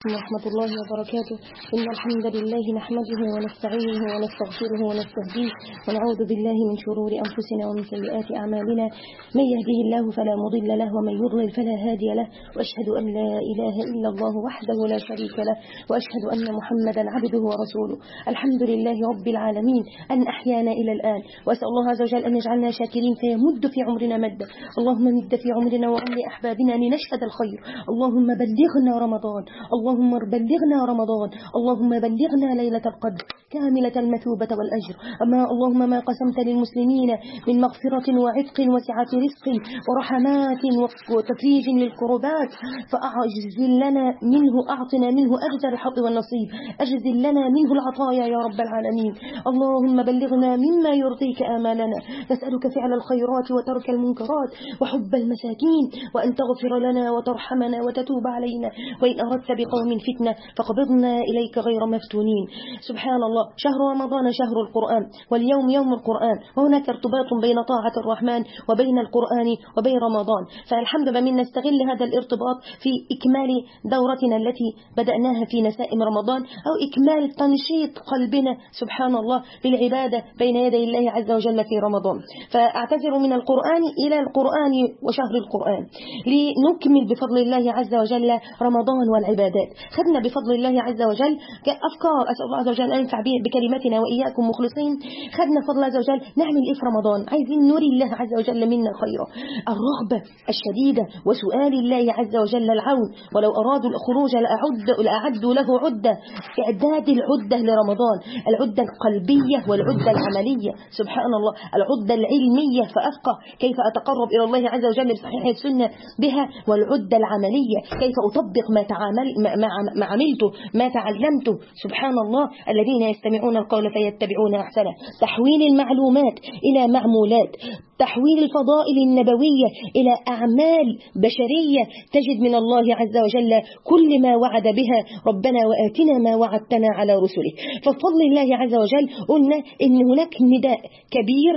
ورحمة الله وبركاته إن الحمد لله نحمده ونستعينه ونستغفره ونستهديه ونعوذ بالله من شرور أنفسنا ومن سيئات أعمالنا من يهده الله فلا مضل له ومن يضلل فلا هادي له وأشهد أن لا إله إلا الله وحده لا شريك له وأشهد أن محمدا عبده ورسوله الحمد لله رب العالمين أن أحيانا إلى الآن وأسأل الله عز وجل أن يجعلنا شاكرين فيمد في عمرنا مدا اللهم مد في عمرنا وعمر أحبابنا لنشهد الخير اللهم بلغنا رمضان اللهم بلغنا رمضان اللهم بلغنا ليلة القدر كاملة المثوبة والأجر أما اللهم ما قسمت للمسلمين من مغفرة وعتق وسعة رزق ورحمات وتفريج للكربات فأعجزل لنا منه أعطنا منه أجزل الحظ والنصيب أجزل لنا منه العطايا يا رب العالمين اللهم بلغنا مما يرضيك آمالنا نسألك فعل الخيرات وترك المنكرات وحب المساكين وأن تغفر لنا وترحمنا وتتوب علينا وإن أردت بقوم فتنة فقبضنا إليك غير مفتونين سبحان الله شهر رمضان شهر القرآن واليوم يوم القرآن وهناك ارتباط بين طاعة الرحمن وبين القرآن وبين رمضان فالحمد لله من نستغل هذا الارتباط في إكمال دورتنا التي بدأناها في نسائم رمضان أو إكمال تنشيط قلبنا سبحان الله للعبادة بين يدي الله عز وجل في رمضان فأعتذر من القرآن إلى القرآن وشهر القرآن لنكمل بفضل الله عز وجل رمضان والعبادات خدنا بفضل الله عز وجل أفكار أسأل الله عز وجل أن ينفع بكلمتنا وإياكم مخلصين خدنا فضل الله عز وجل نعمل إيه في رمضان عايزين نري الله عز وجل منا خيرا الرغبة الشديدة وسؤال الله عز وجل العون ولو أرادوا الخروج لأعد لأعدوا له عدة إعداد العدة لرمضان العدة القلبية والعدة العملية سبحان الله العدة العلمية فأفقه كيف أتقرب إلى الله عز وجل بصحيح السنة بها والعدة العملية كيف أطبق ما تعامل ما, ما عملته ما تعلمته سبحان الله الذين يستمعون القول فيتبعون أحسنه تحويل المعلومات إلى معمولات تحويل الفضائل النبوية إلى أعمال بشرية تجد من الله عز وجل كل ما وعد بها ربنا وآتنا ما وعدتنا على رسله فبفضل الله عز وجل قلنا إن هناك نداء كبير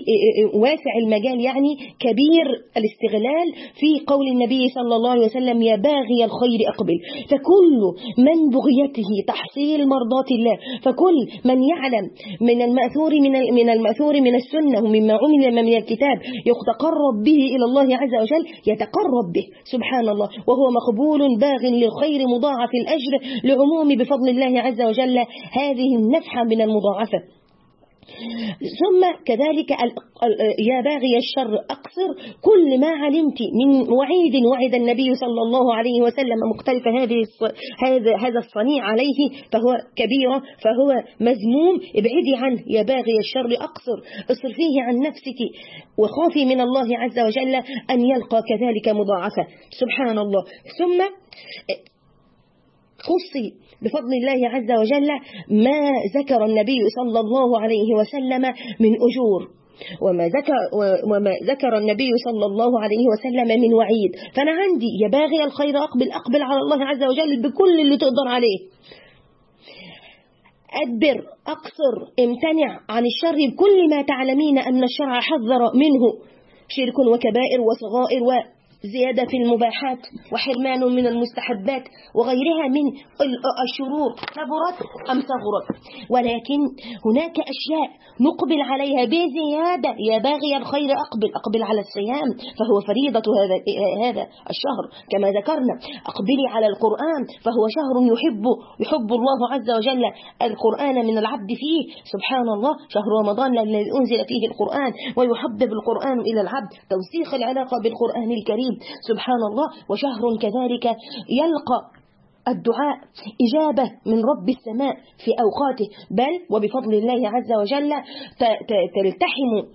واسع المجال يعني كبير الاستغلال في قول النبي صلى الله عليه وسلم يا باغي الخير أقبل فكل من بغيته تحصيل مرضات الله فكل من يعلم من المأثور من من المأثور من السنة ومما عمل من الكتاب يتقرب به إلى الله عز وجل يتقرب به سبحان الله وهو مقبول باغ للخير مضاعف الأجر لعموم بفضل الله عز وجل هذه النفحة من المضاعفة ثم كذلك يا باغي الشر أقصر كل ما علمت من وعيد وعد النبي صلى الله عليه وسلم مختلف هذه هذا هذا الصنيع عليه فهو كبيرة فهو مذموم ابعدي عنه يا باغي الشر أقصر اصرفيه عن نفسك وخافي من الله عز وجل أن يلقى كذلك مضاعفة سبحان الله ثم خصي بفضل الله عز وجل ما ذكر النبي صلى الله عليه وسلم من أجور وما ذكر, وما ذكر النبي صلى الله عليه وسلم من وعيد فأنا عندي يا باغي الخير أقبل أقبل على الله عز وجل بكل اللي تقدر عليه أدبر أقصر امتنع عن الشر بكل ما تعلمين أن الشرع حذر منه شرك وكبائر وصغائر و زيادة في المباحات وحرمان من المستحبات وغيرها من الشرور كبرت أم صغرت ولكن هناك أشياء نقبل عليها بزيادة يا باغي الخير أقبل أقبل على الصيام فهو فريضة هذا هذا الشهر كما ذكرنا أقبلي على القرآن فهو شهر يحب يحب الله عز وجل القرآن من العبد فيه سبحان الله شهر رمضان الذي أنزل فيه القرآن ويحبب القرآن إلى العبد توثيق العلاقة بالقرآن الكريم سبحان الله وشهر كذلك يلقى الدعاء إجابة من رب السماء في أوقاته بل وبفضل الله عز وجل تلتحم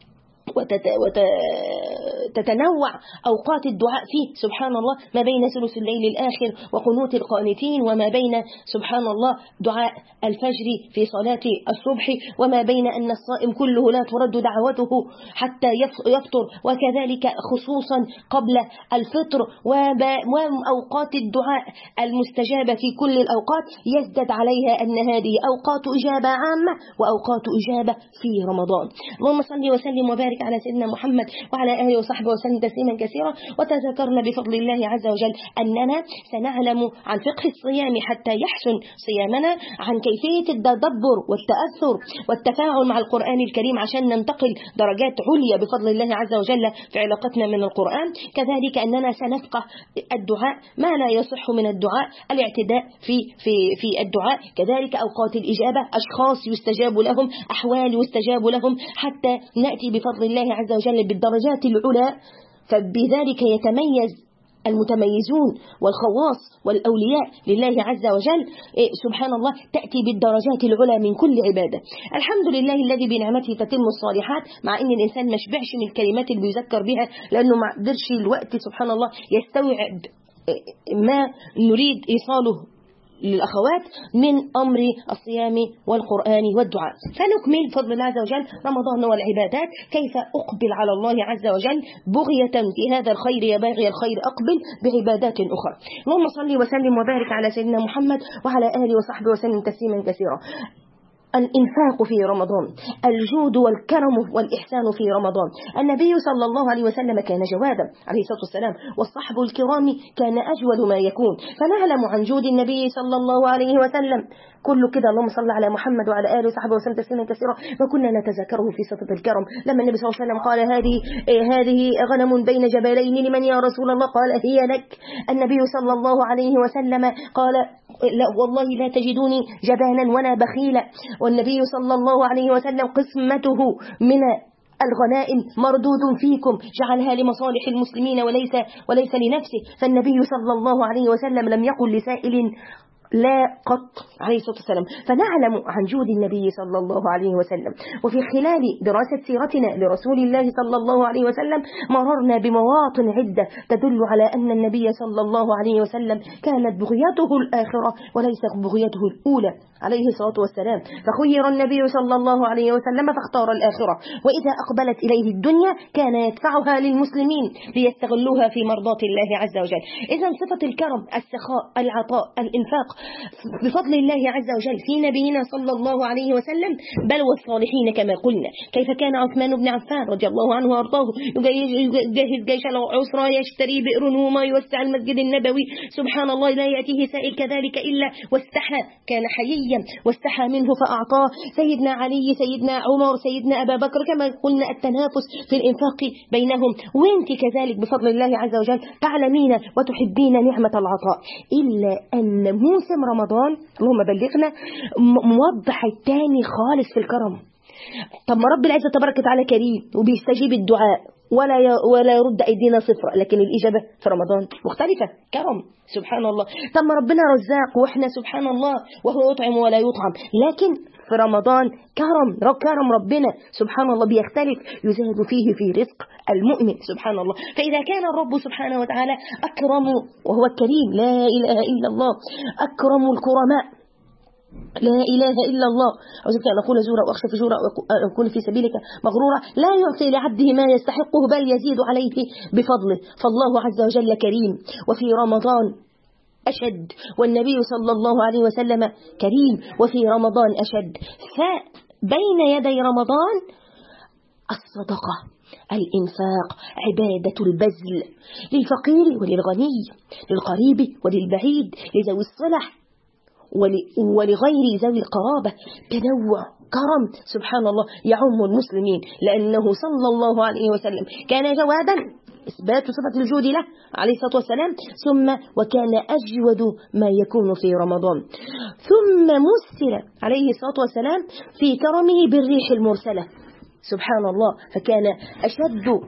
وتتنوع أوقات الدعاء فيه سبحان الله ما بين ثلث الليل الآخر وقنوت القانتين وما بين سبحان الله دعاء الفجر في صلاة الصبح وما بين أن الصائم كله لا ترد دعوته حتى يفطر وكذلك خصوصا قبل الفطر وأوقات الدعاء المستجابة في كل الأوقات يزدد عليها أن هذه أوقات إجابة عامة وأوقات إجابة في رمضان اللهم صل وسلم وبارك وبارك على سيدنا محمد وعلى آله وصحبه وسلم تسليما كثيرا وتذكرنا بفضل الله عز وجل أننا سنعلم عن فقه الصيام حتى يحسن صيامنا عن كيفية التدبر والتأثر والتفاعل مع القرآن الكريم عشان ننتقل درجات عليا بفضل الله عز وجل في علاقتنا من القرآن كذلك أننا سنفقه الدعاء ما لا يصح من الدعاء الاعتداء في في في الدعاء كذلك أوقات الإجابة أشخاص يستجاب لهم أحوال يستجاب لهم حتى نأتي بفضل الله عز وجل بالدرجات العلى فبذلك يتميز المتميزون والخواص والأولياء لله عز وجل إيه سبحان الله تأتي بالدرجات العلى من كل عبادة الحمد لله الذي بنعمته تتم الصالحات مع أن الإنسان ما شبعش من الكلمات اللي بيذكر بها لأنه ما قدرش الوقت سبحان الله يستوعب ما نريد إيصاله للأخوات من أمر الصيام والقرآن والدعاء فنكمل بفضل الله عز وجل رمضان والعبادات كيف أقبل على الله عز وجل بغية في هذا الخير يا باغي الخير أقبل بعبادات أخرى اللهم صل وسلم وبارك على سيدنا محمد وعلى آله وصحبه وسلم تسليما كثيرا الإنفاق في رمضان الجود والكرم والإحسان في رمضان النبي صلى الله عليه وسلم كان جوادا عليه الصلاة والسلام والصحب الكرام كان أجود ما يكون فنعلم عن جود النبي صلى الله عليه وسلم كله كده اللهم صل على محمد وعلى آله وصحبه وسلم تسليما كثيرا وكنا نتذكره في صفة الكرم لما النبي صلى الله عليه وسلم قال هذه هذه غنم بين جبلين لمن يا رسول الله قال هي لك النبي صلى الله عليه وسلم قال لا والله لا تجدوني جبانا ولا بخيلا والنبي صلى الله عليه وسلم قسمته من الغنائم مردود فيكم جعلها لمصالح المسلمين وليس وليس لنفسه فالنبي صلى الله عليه وسلم لم يقل لسائل لا قط عليه الصلاة والسلام فنعلم عن جود النبي صلى الله عليه وسلم وفي خلال دراسة سيرتنا لرسول الله صلى الله عليه وسلم مررنا بمواطن عدة تدل على أن النبي صلى الله عليه وسلم كانت بغيته الآخرة وليست بغيته الأولى عليه الصلاة والسلام فخير النبي صلى الله عليه وسلم فاختار الآخرة وإذا أقبلت إليه الدنيا كان يدفعها للمسلمين ليستغلوها في مرضاة الله عز وجل إذا صفة الكرم السخاء العطاء الإنفاق بفضل الله عز وجل في نبينا صلى الله عليه وسلم بل والصالحين كما قلنا كيف كان عثمان بن عفان رضي الله عنه وارضاه يجهز جيش العسرى يشتري بئر نوما يوسع المسجد النبوي سبحان الله لا يأتيه سائل كذلك إلا واستحى كان حييا واستحى منه فأعطاه سيدنا علي سيدنا عمر سيدنا أبا بكر كما قلنا التنافس في الإنفاق بينهم وانت كذلك بفضل الله عز وجل تعلمين وتحبين نعمة العطاء إلا أن موسم رمضان اللهم بلغنا موضح التاني خالص في الكرم طب ما رب العزة تبارك وتعالى كريم وبيستجيب الدعاء ولا ولا يرد أيدينا صفر لكن الإجابة في رمضان مختلفة كرم سبحان الله طب ما ربنا رزاق وإحنا سبحان الله وهو يطعم ولا يطعم لكن في رمضان كرم كرم ربنا سبحان الله بيختلف يزاد فيه في رزق المؤمن سبحان الله فإذا كان الرب سبحانه وتعالى أكرم وهو الكريم لا إله إلا الله أكرم الكرماء لا إله إلا الله عزك أن أقول زورا وأخشى فجورا وأكون في سبيلك مغرورا لا يعطي لعبده ما يستحقه بل يزيد عليه بفضله فالله عز وجل كريم وفي رمضان أشد والنبي صلى الله عليه وسلم كريم وفي رمضان أشد فبين يدي رمضان الصدقة الإنفاق عبادة البذل للفقير وللغني للقريب وللبعيد لذوي الصلح ولغير ذوي القرابة تنوع كرم سبحان الله يعم المسلمين لأنه صلى الله عليه وسلم كان جوادا إثبات صفة الجود له عليه الصلاة والسلام ثم وكان أجود ما يكون في رمضان ثم مثل عليه الصلاة والسلام في كرمه بالريح المرسلة سبحان الله فكان أشد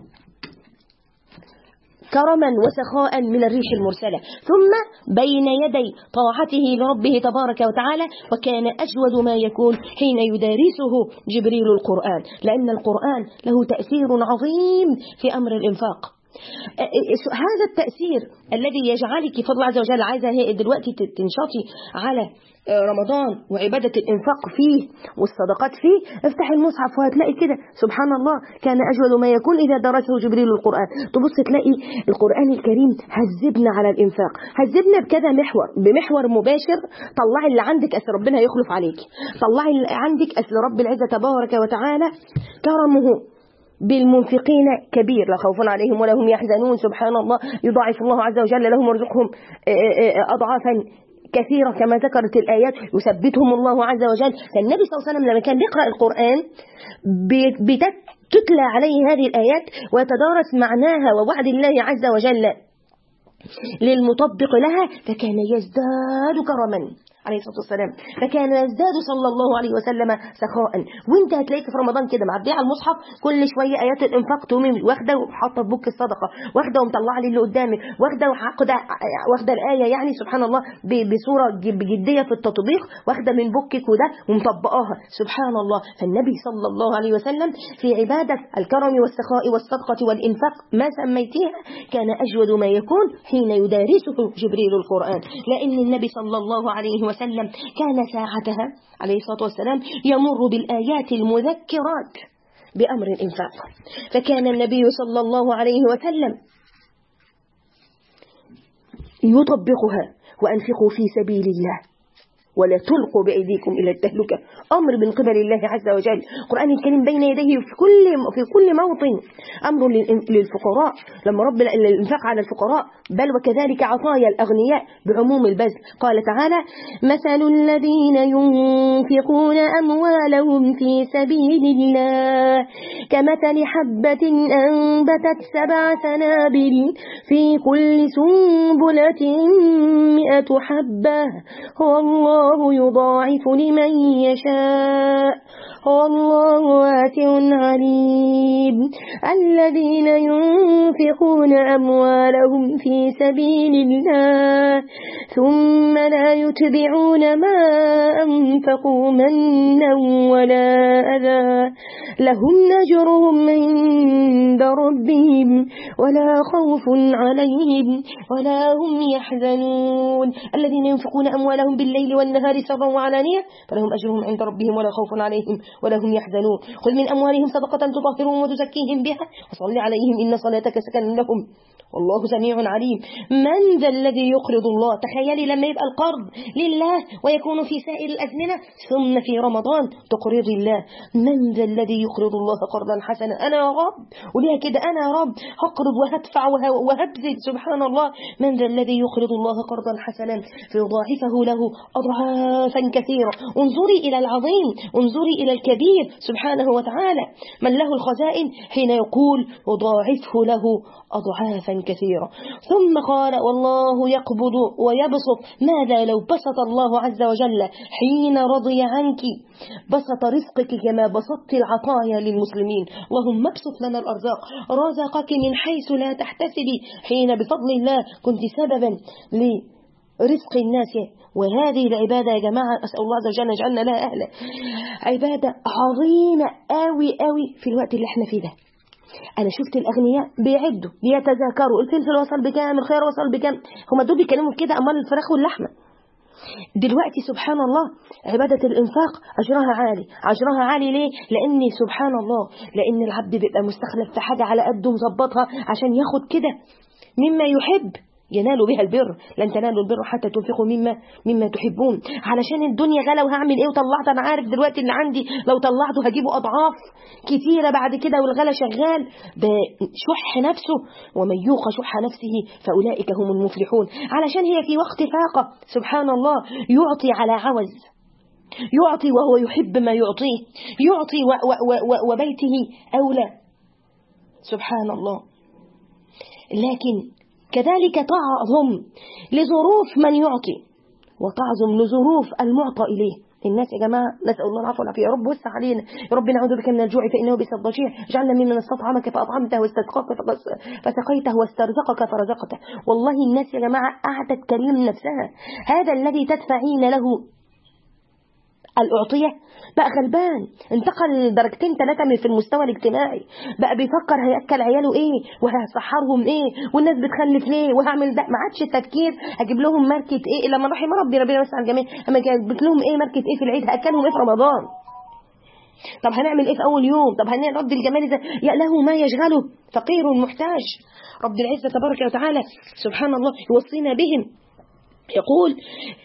كرما وسخاء من الريح المرسلة ثم بين يدي طاعته لربه تبارك وتعالى وكان أجود ما يكون حين يدارسه جبريل القرآن لأن القرآن له تأثير عظيم في أمر الإنفاق هذا التأثير الذي يجعلك فضل عز وجل عايزة دلوقتي تنشطي على رمضان وعبادة الإنفاق فيه والصدقات فيه افتح المصحف وهتلاقي كده سبحان الله كان أجود ما يكون إذا درسه جبريل القرآن تبص تلاقي القرآن الكريم هذبنا على الإنفاق هذبنا بكذا محور بمحور مباشر طلعي اللي عندك أسل ربنا يخلف عليك طلعي اللي عندك أسل رب العزة تبارك وتعالى كرمه بالمنفقين كبير لا خوف عليهم ولا هم يحزنون سبحان الله يضاعف الله عز وجل لهم ويرزقهم أضعافا كثيرة كما ذكرت الآيات يثبتهم الله عز وجل فالنبي صلى الله عليه وسلم لما كان يقرأ القرآن تتلى عليه هذه الآيات ويتدارس معناها ووعد الله عز وجل للمطبق لها فكان يزداد كرما عليه الصلاة والسلام فكان يزداد صلى الله عليه وسلم سخاء وانت هتلاقيك في رمضان كده معديه على المصحف كل شوية آيات الإنفاق تقومي واخدة وحاطة بوك الصدقة واخدة ومطلعة لي اللي قدامك واخدة وحاخدة واخدة الآية يعني سبحان الله بصورة بجدية في التطبيق واخدة من بوكك وده ومطبقاها سبحان الله فالنبي صلى الله عليه وسلم في عبادة الكرم والسخاء والصدقة والإنفاق ما سميتيها كان أجود ما يكون حين يدارسه جبريل القرآن لأن النبي صلى الله عليه وسلم وسلم كان ساعتها عليه الصلاة والسلام يمر بالآيات المذكرات بأمر الإنفاق فكان النبي صلى الله عليه وسلم يطبقها وأنفقوا في سبيل الله ولا تلقوا بأيديكم إلى التهلكة أمر من قبل الله عز وجل القرآن الكريم بين يديه في كل في كل موطن أمر للفقراء لما رب الإنفاق على الفقراء بل وكذلك عطايا الأغنياء بعموم البذل قال تعالى مثل الذين ينفقون أموالهم في سبيل الله كمثل حبة أنبتت سبع سنابل في كل سنبلة مئة حبة هو الله الله يضاعف لمن يشاء والله واسع عليم الذين ينفقون أموالهم في سبيل الله ثم لا يتبعون ما أنفقوا منا ولا أذى لهم نجرهم عند ربهم ولا خوف عليهم ولا هم يحزنون الذين ينفقون أموالهم بالليل والنهار سرا وعلانية فلهم أجرهم عند ربهم ولا خوف عليهم ولا هم يحزنون خذ من أموالهم صدقة تطهرهم وتزكيهم بها وصل عليهم إن صلاتك سكن لهم والله سميع عليم من ذا الذي يقرض الله تخيلي لما يبقى القرض لله ويكون في سائر الأزمنة ثم في رمضان تقرض الله من ذا الذي يقرض الله قرضا حسنا أنا يا رب وليها كده أنا يا رب هقرض وهدفع وهبذل سبحان الله من ذا الذي يقرض الله قرضا حسنا فيضاعفه له أضعافا كثيرة انظري إلى العظيم انظري إلى الكبير سبحانه وتعالى من له الخزائن حين يقول يضاعفه له أضعافا كثيرة ثم قال والله يقبض ويبسط ماذا لو بسط الله عز وجل حين رضي عنك بسط رزقك كما بسطت العطايا للمسلمين اللهم ابسط لنا الأرزاق رزقك من حيث لا تحتسبي حين بفضل الله كنت سببا لرزق الناس وهذه العبادة يا جماعة أسأل الله عز وجل يجعلنا لها أهلا عبادة عظيمة قوي قوي في الوقت اللي احنا فيه ده انا شفت الاغنياء بيعدوا بيتذاكروا الفلفل وصل بكام الخيار وصل بكام هم دول بيتكلموا كده امال الفراخ واللحمه دلوقتي سبحان الله عبادة الإنفاق أجرها عالي أجرها عالي ليه؟ لأن سبحان الله لأن العبد بيبقى مستخلف في حاجة على قده مظبطها عشان ياخد كده مما يحب ينالوا بها البر لن تنالوا البر حتى تنفقوا مما مما تحبون علشان الدنيا غلا وهعمل ايه وطلعت انا عارف دلوقتي اللي عندي لو طلعته هجيبه اضعاف كتيره بعد كده والغلا شغال بشح نفسه ومن يوق شح نفسه فاولئك هم المفلحون علشان هي في وقت فاقه سبحان الله يعطي على عوز يعطي وهو يحب ما يعطيه يعطي و و و وبيته أولى سبحان الله لكن كذلك تعظم لظروف من يعطي وتعظم لظروف المعطى إليه الناس يا جماعة نسأل الله العفو والعافية يا رب وسع علينا يا رب نعوذ بك من الجوع فإنه بئس الضجيع جعلنا ممن استطعمك فأطعمته واستسقاك فسقيته واسترزقك فرزقته والله الناس يا جماعة قعدت تكلم نفسها هذا الذي تدفعين له الأعطية بقى غلبان انتقل درجتين ثلاثة من في المستوى الاجتماعي بقى بيفكر هيأكل عياله ايه وهسحرهم ايه والناس بتخلف ليه وهعمل ده ما عادش التفكير هجيب لهم ماركة ايه لما رحم ربي ربنا يوسع الجميع اما جبت لهم ايه ماركة ايه في العيد هأكلهم ايه في رمضان طب هنعمل ايه في اول يوم طب هنرد الجمال ازاي يا له ما يشغله فقير محتاج رب العزة تبارك وتعالى سبحان الله يوصينا بهم يقول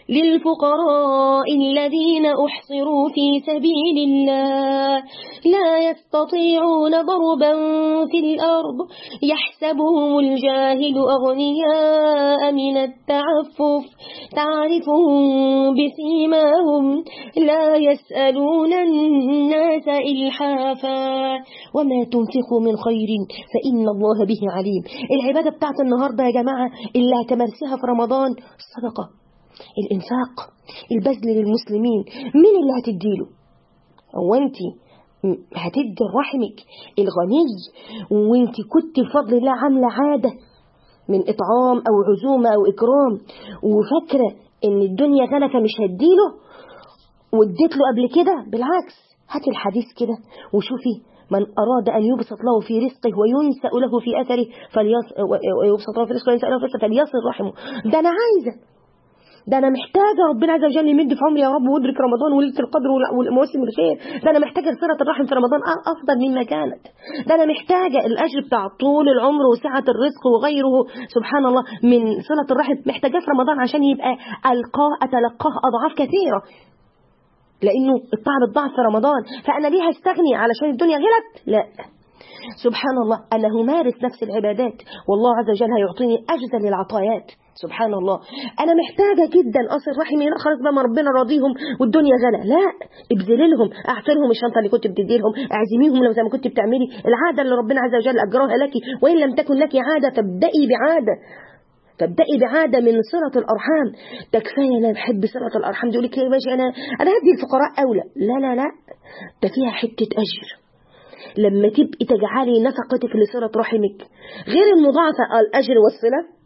للفقراء الذين أحصروا في سبيل الله لا يستطيعون ضربا في الأرض يحسبهم الجاهل أغنياء من التعفف تعرفهم بسيماهم لا يسألون الناس إلحافا وما تنفقوا من خير فإن الله به عليم العبادة بتاعت النهاردة يا جماعة اللي هتمارسها في رمضان الصدقة الإنفاق البذل للمسلمين مين اللي هتديله هو انت هتدي رحمك الغني وانت كنت بفضل الله عاملة عادة من إطعام أو عزومة أو إكرام وفاكرة إن الدنيا غنى فمش هديله واديت له قبل كده بالعكس هاتي الحديث كده وشوفي من أراد أن يبسط له في رزقه وينسأ له في أثره ويبسط له في رزقه وينسأ له في أثره فليصل رحمه ده أنا عايزة ده انا محتاجه ربنا عز وجل يمد في عمري يا رب وادرك رمضان وليله القدر والمواسم الخير ده انا محتاجه صله الرحم في رمضان افضل مما كانت ده انا محتاجه الاجر بتاع طول العمر وسعه الرزق وغيره سبحان الله من صله الرحم محتاجاه في رمضان عشان يبقى القاه اتلقاه اضعاف كثيره لانه الطعم الضعف في رمضان فانا ليه هستغني علشان الدنيا غلت لا سبحان الله أنا همارس نفس العبادات والله عز وجل هيعطيني أجزل العطايات سبحان الله أنا محتاجة جدا أصل رحمي لا خلاص بقى ما ربنا راضيهم والدنيا غلا لا ابذلي لهم أعطي لهم الشنطة اللي كنت بتدي لهم اعزميهم لو زي ما كنت بتعملي العادة اللي ربنا عز وجل أجراها لك وإن لم تكن لك عادة فابدأي بعادة تبدأي بعادة من صلة الأرحام تكفاية أنا بحب صلة الأرحام تقول لك يا باشا أنا أنا هدي الفقراء أولى لا لا لا ده فيها حتة أجر لما تبقي تجعلي نفقتك لصلة رحمك غير المضاعفة الأجر والصلة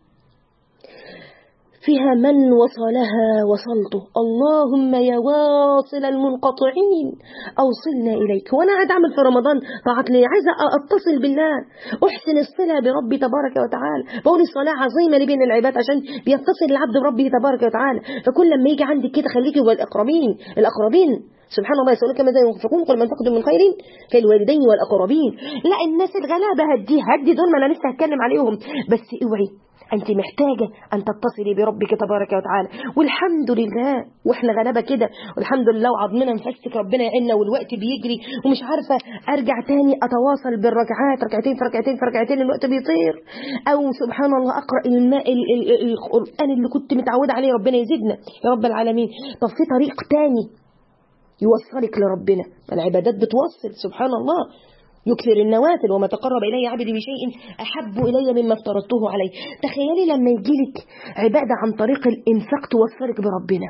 فيها من وصلها وصلته اللهم يا واصل المنقطعين أوصلنا إليك وأنا قاعد أعمل في رمضان طاعت لي عايزة أتصل بالله أحسن الصلة بربي تبارك وتعالى بقول الصلاة عظيمة لي بين العباد عشان بيتصل العبد بربه تبارك وتعالى فكل لما يجي عندك كده خليكي والأقربين الأقربين سبحان الله يسألونك ماذا ينفقون قل من تقدم من خير فالوالدين والأقربين لا الناس الغلابة هدي هدي دول ما أنا لسه هتكلم عليهم بس اوعي أنت محتاجة أن تتصلي بربك تبارك وتعالى والحمد لله وإحنا غلابة كده والحمد لله وعظمنا مفسك ربنا يعيننا والوقت بيجري ومش عارفة أرجع تاني أتواصل بالركعات ركعتين في ركعتين في ركعتين الوقت بيطير أو سبحان الله أقرأ الماء القرآن اللي كنت متعودة عليه ربنا يزيدنا يا رب العالمين طب في طريق تاني يوصلك لربنا العبادات بتوصل سبحان الله يكثر النوافل وما تقرب إلي عبدي بشيء أحب إلي مما افترضته عليه تخيلي لما يجيلك عبادة عن طريق الإنفاق توصلك بربنا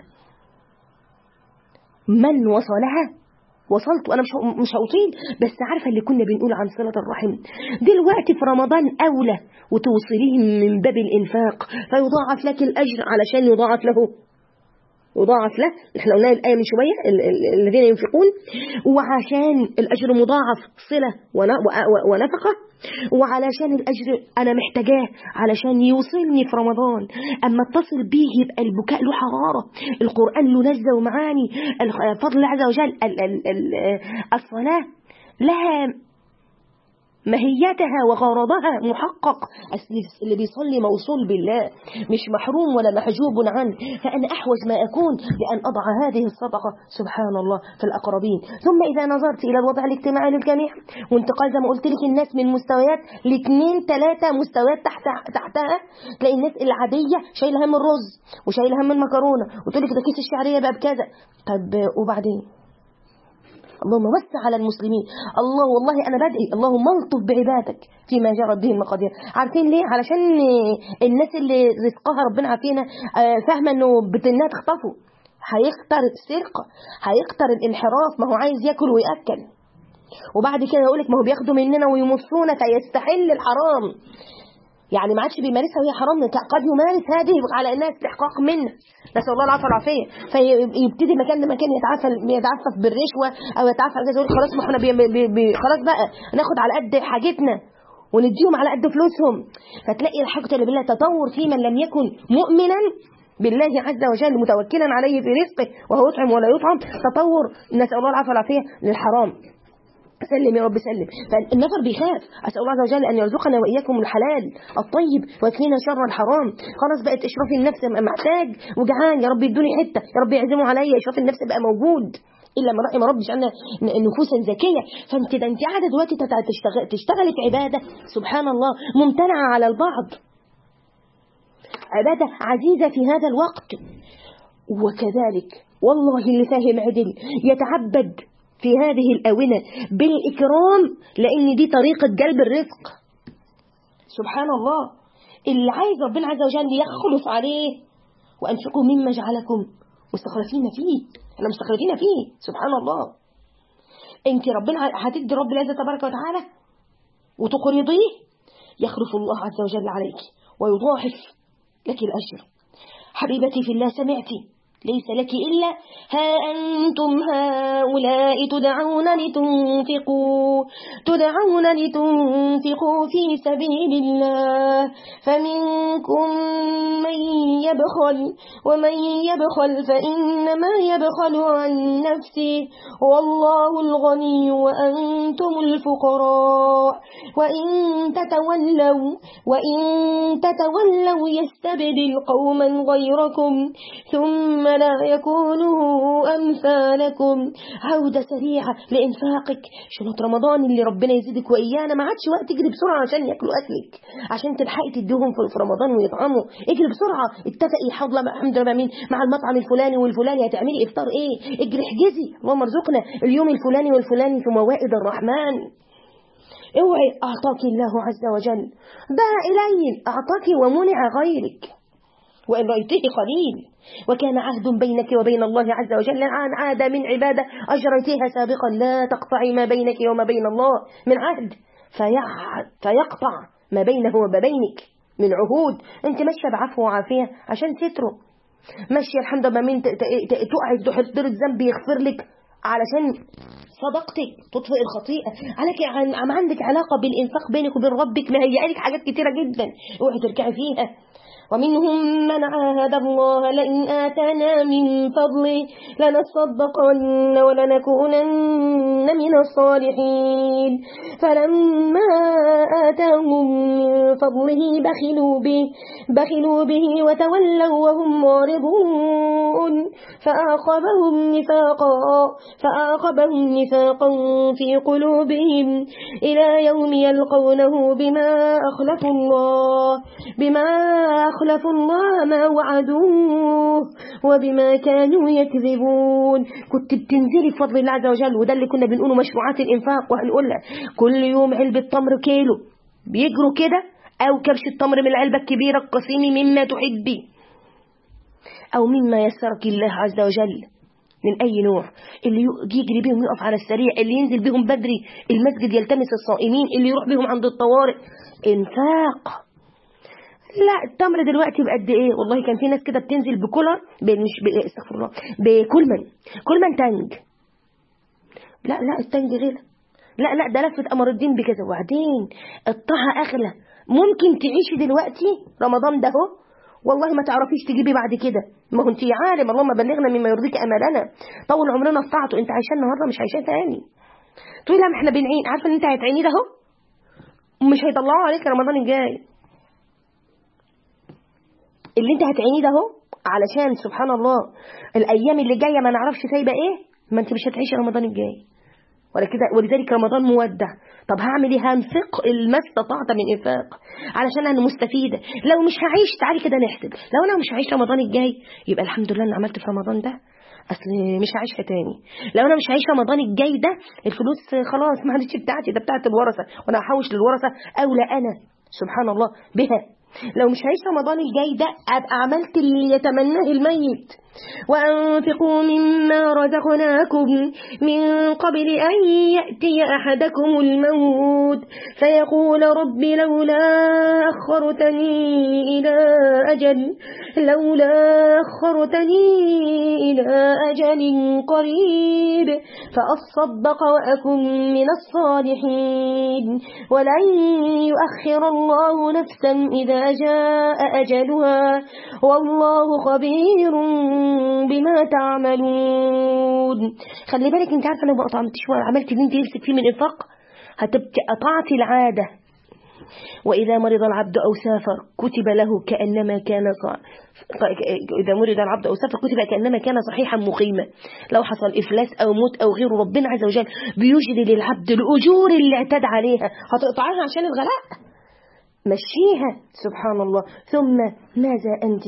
من وصلها وصلت وأنا مش مش هطيل بس عارفة اللي كنا بنقول عن صلة الرحم دلوقتي في رمضان أولى وتوصليه من باب الإنفاق فيضاعف لك الأجر علشان يضاعف له يضاعف له احنا قلنا الآية من شوية الذين ينفقون وعشان الأجر مضاعف صلة ونفقة وعلشان الأجر أنا محتاجاه علشان يوصلني في رمضان أما اتصل بيه يبقى البكاء له حرارة القرآن له لذة ومعاني فضل عز وجل الصلاة لها ماهيتها وغرضها محقق اللي بيصلي موصول بالله مش محروم ولا محجوب عنه فأنا أحوج ما أكون لأن أضع هذه الصدقة سبحان الله في الأقربين ثم إذا نظرت إلى الوضع الاجتماعي للجميع وانتقال زي ما قلت لك الناس من مستويات لاثنين ثلاثة مستويات تحت تحتها تلاقي الناس العادية شايلة هم الرز وشايلة هم المكرونة وتقول لك ده كيس الشعرية بقى بكذا طب وبعدين اللهم وسع على المسلمين الله والله أنا بدعي اللهم الطف بعبادك فيما جرت به المقادير عارفين ليه علشان الناس اللي رزقها ربنا عافينا فاهمة انه بتنها تخطفه هيختار السرقة هيختار الانحراف ما هو عايز ياكل ويأكل وبعد كده يقولك ما هو بياخدوا مننا ويمصونا فيستحل الحرام يعني ما عادش بيمارسها وهي حرام قد يمارس هذه على انها استحقاق منه نسال الله العافيه والعافيه فيبتدي مكان لمكان يتعافى يتعفف بالرشوه او يتعفى كذا يقول خلاص ما احنا بي بي بي خلاص بقى ناخد على قد حاجتنا ونديهم على قد فلوسهم فتلاقي الحاجة بالله تطور في من لم يكن مؤمنا بالله عز وجل متوكلا عليه في رزقه وهو يطعم ولا يطعم تطور نسأل الله العافية والعافية للحرام سلم يا رب سلم فالنفر بيخاف أسأل الله عز وجل أن يرزقنا وإياكم الحلال الطيب ويكفينا شر الحرام خلاص بقت إشراف النفس محتاج وجعان يا رب يدوني حتة يا رب يعزموا عليا إشراف النفس بقى موجود الا ما رحم ربي جعلنا نفوسا زكيه فانت ده انت قاعده دلوقتي تشتغل تشتغلي في عباده سبحان الله ممتنعه على البعض عباده عزيزه في هذا الوقت وكذلك والله اللي فاهم عدل يتعبد في هذه الآونة بالإكرام لأن دي طريقة جلب الرزق سبحان الله اللي عايز ربنا عز وجل يخلص عليه وأنفقوا مما جعلكم مستخلفين فيه احنا مستخلفين فيه سبحان الله انت ربنا هتدي رب العزة تبارك وتعالى وتقرضيه يخلف الله عز وجل عليك ويضاعف لك الأجر حبيبتي في الله سمعتي ليس لك إلا ها أنتم هؤلاء تدعون لتنفقوا تدعون لتنفقوا في سبيل الله فمنكم من يبخل ومن يبخل فإنما يبخل عن نفسه والله الغني وأنتم الفقراء وإن تتولوا وإن تتولوا يستبدل قوما غيركم ثم لا يكونوا أمثالكم عودة سريعة لإنفاقك شنط رمضان اللي ربنا يزيدك وإيانا ما عادش وقت تجري بسرعة عشان يأكلوا أكلك عشان تلحقي تديهم في رمضان ويطعموا اجري بسرعة اتفقي حاضلة الحمد لله مين مع المطعم الفلاني والفلاني هتعملي إفطار إيه اجري احجزي اللهم ارزقنا اليوم الفلاني والفلاني في موائد الرحمن اوعي أعطاك الله عز وجل باع إليل أعطاك ومنع غيرك وإن رأيته قليل وكان عهد بينك وبين الله عز وجل عن عادة من عبادة أجريتها سابقا لا تقطعي ما بينك وما بين الله من عهد فيقطع ما بينه وبينك من عهود انت ماشيه بعفو وعافيه عشان ستره ماشيه الحمد لله من تقعي تحضر الذنب يغفر لك علشان صدقتك تطفئ الخطيئة عليك عم عندك علاقة بالإنفاق بينك وبين ربك مهيئ لك حاجات كتيرة جدا اوعي تركعي فيها ومنهم من عاهد الله لئن آتانا من فضله لنصدقن ولنكونن من الصالحين فلما آتاهم من فضله بخلوا به بخلوا به وتولوا وهم معرضون فأعقبهم نفاقا فأعقبهم نفاقا في قلوبهم إلى يوم يلقونه بما أخلفوا الله بما أخلفوا الله ما وعدوه وبما كانوا يكذبون كنت بتنزلي بفضل الله عز وجل وده اللي كنا بنقوله مشروعات الإنفاق وهنقولها كل يوم علبة تمر كيلو بيجروا كده أو كبش التمر من العلبة الكبيرة القصيمي مما تحبي أو مما يسرك الله عز وجل من أي نوع اللي يجري بهم يقف على السريع اللي ينزل بهم بدري المسجد يلتمس الصائمين اللي يروح بهم عند الطوارئ انفاق لا التمر دلوقتي بقد ايه والله كان في ناس كده بتنزل بكولر مش استغفر الله بكولمان كولمان تانج لا لا التانج غير لا لا ده لفت قمر الدين بكذا وبعدين الطه اغلى ممكن تعيشي دلوقتي رمضان ده هو والله ما تعرفيش تجيبي بعد كده ما هو انت عالم اللهم بلغنا مما يرضيك امالنا طول عمرنا في طاعته انت عايشاه النهارده مش عايشاه تاني تقولي لا ما احنا بنعين عارفه ان انت هتعينيه ده اهو ومش هيطلعوا عليك رمضان الجاي اللي انت هتعينيه ده اهو علشان سبحان الله الايام اللي جايه ما نعرفش سايبه ايه ما انت مش هتعيشي رمضان الجاي ولا كده ولذلك رمضان مودع طب هعمل ايه هنفق ما استطعت من انفاق علشان انا مستفيده لو مش هعيش تعالي كده نحسب لو انا مش هعيش رمضان الجاي يبقى الحمد لله انا عملت في رمضان ده اصل مش هعيشها تاني لو انا مش هعيش رمضان الجاي ده الفلوس خلاص ما عادش بتاعتي ده بتاعت الورثه وانا هحوش للورثه اولى انا سبحان الله بها لو مش هعيش رمضان الجاي ده ابقى عملت اللي يتمناه الميت وأنفقوا مما رزقناكم من قبل أن يأتي أحدكم الموت فيقول رب لولا أخرتني إلى أجل لولا أخرتني إلى أجل قريب فأصدق وأكن من الصالحين ولن يؤخر الله نفسا إذا جاء أجلها والله خبير بما ما تعملون خلي بالك انت عارفه لو ما قطعتش وعملت اللي انت نفسك فيه من انفاق هتبقى قطعت العاده وإذا مرض العبد أو سافر كتب له كأنما كان صع... إذا مرض العبد أو سافر كتب كأنما كان صحيحا مقيما لو حصل إفلاس أو موت أو غيره ربنا عز وجل بيجري للعبد الأجور اللي اعتاد عليها هتقطعها عشان الغلاء مشيها سبحان الله ثم ماذا أنت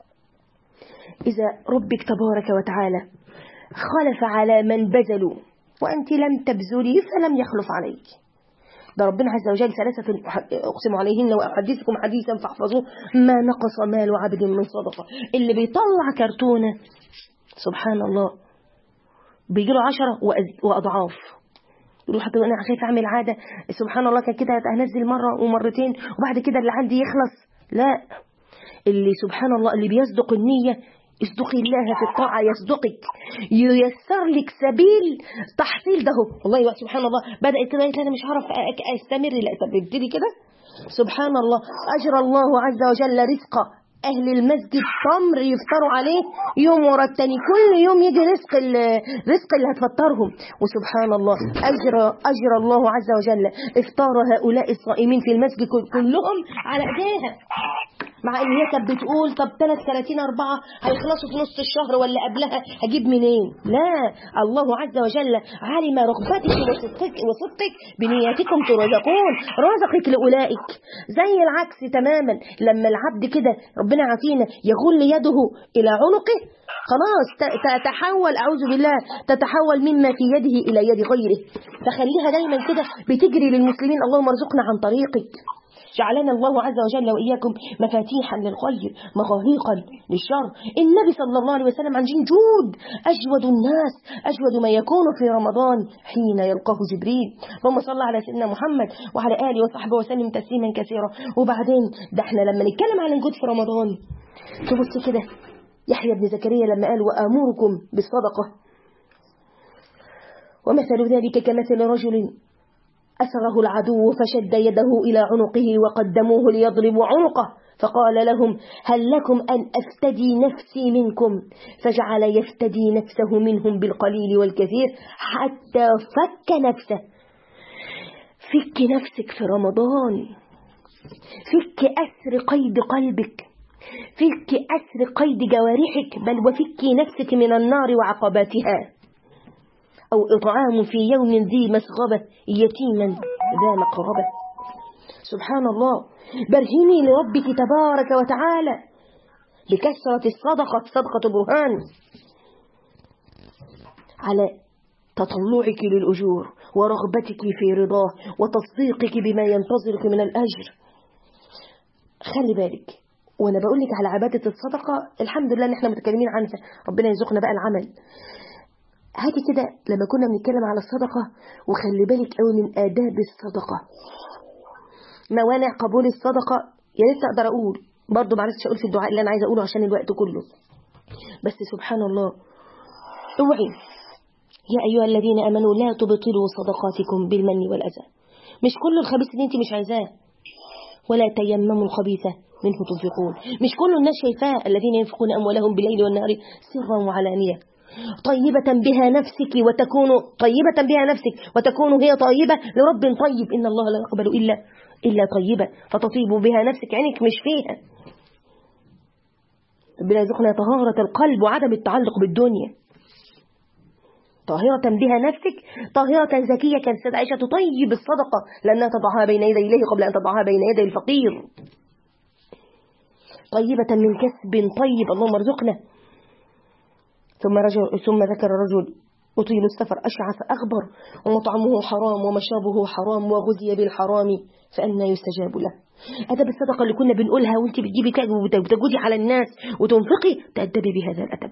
إذا ربك تبارك وتعالى خلف على من بذلوا وأنت لم تبذلي فلم يخلف عليك ده ربنا عز وجل ثلاثة أقسم عليهن وأحدثكم حديثا فاحفظوه ما نقص مال عبد من صدقة اللي بيطلع كرتونة سبحان الله بيجي له عشرة وأضعاف يقول حتى أنا خايف أعمل عادة سبحان الله كان كده هنزل مرة ومرتين وبعد كده اللي عندي يخلص لا اللي سبحان الله اللي بيصدق النية اصدقي الله في الطاعة يصدقك ييسر لك سبيل تحصيل ده والله سبحان الله بدأت كده أنا مش هعرف استمر لا طب ابتدي كده سبحان الله أجرى الله عز وجل رزق أهل المسجد تمر يفطروا عليه يوم ورا التاني كل يوم يجي رزق الرزق اللي هتفطرهم وسبحان الله أجرى أجرى الله عز وجل إفطار هؤلاء الصائمين في المسجد كلهم على إيديها مع ان هي كانت بتقول طب 3 30 4 هيخلصوا في نص الشهر ولا قبلها هجيب منين لا الله عز وجل علم رغبتك وصدقك وصدقك بنياتكم ترزقون رزقك لاولئك زي العكس تماما لما العبد كده ربنا يعافينا يغل يده الى عنقه خلاص تتحول أعوذ بالله تتحول مما في يده إلى يد غيره فخليها دايما كده بتجري للمسلمين اللهم ارزقنا عن طريقك جعلنا الله عز وجل وإياكم مفاتيحا للخير مغاليقا للشر النبي صلى الله عليه وسلم عن جود أجود الناس أجود ما يكون في رمضان حين يلقاه جبريل اللهم صل على سيدنا محمد وعلى آله وصحبه وسلم تسليما كثيرا وبعدين ده احنا لما نتكلم عن الجود في رمضان تبص كده يحيى بن زكريا لما قال وآمركم بالصدقة ومثل ذلك كمثل رجل أسره العدو فشد يده إلى عنقه وقدموه ليضربوا عنقه فقال لهم هل لكم أن أفتدي نفسي منكم فجعل يفتدي نفسه منهم بالقليل والكثير حتى فك نفسه فك نفسك في رمضان فك أسر قيد قلبك فك أسر قيد جوارحك بل وفك نفسك من النار وعقباتها أو إطعام في يوم ذي مسغبة يتيما ذا مقربة سبحان الله برهني لربك تبارك وتعالى بكثرة الصدقة صدقة برهان على تطلعك للأجور ورغبتك في رضاه وتصديقك بما ينتظرك من الأجر خلي بالك وانا بقول لك على عبادة الصدقة الحمد لله ان احنا متكلمين عنها ربنا يرزقنا بقى العمل هاتي كده لما كنا بنتكلم على الصدقة وخلي بالك قوي من آداب الصدقة موانع قبول الصدقة يا ريت اقدر اقول برضه معرفتش اقول في الدعاء اللي انا عايزه اقوله عشان الوقت كله بس سبحان الله اوعي يا ايها الذين امنوا لا تبطلوا صدقاتكم بالمن والاذى مش كل الخبيث اللي انت مش عايزاه ولا تيمموا الخبيث منه تنفقون مش كل الناس شايفاه الذين ينفقون اموالهم بالليل والنهار سرا وعلانيه طيبة بها نفسك وتكون طيبة بها نفسك وتكون هي طيبة لرب طيب إن الله لا يقبل إلا إلا طيبة فتطيب بها نفسك عينك مش فيها ربنا يرزقنا طهارة القلب وعدم التعلق بالدنيا طاهرة بها نفسك طاهرة زكية كانت السيدة عائشة تطيب الصدقة لأنها تضعها بين يدي الله قبل أن تضعها بين يدي الفقير طيبة من كسب طيب اللهم ارزقنا ثم, رجل ثم ذكر رجل أطيل السفر أشعث أغبر ومطعمه حرام ومشربه حرام وغذي بالحرام فأنا يستجاب له أدب الصدقة اللي كنا بنقولها وانت بتجيبي كذب وتجودي على الناس وتنفقي تأدبي بهذا الأدب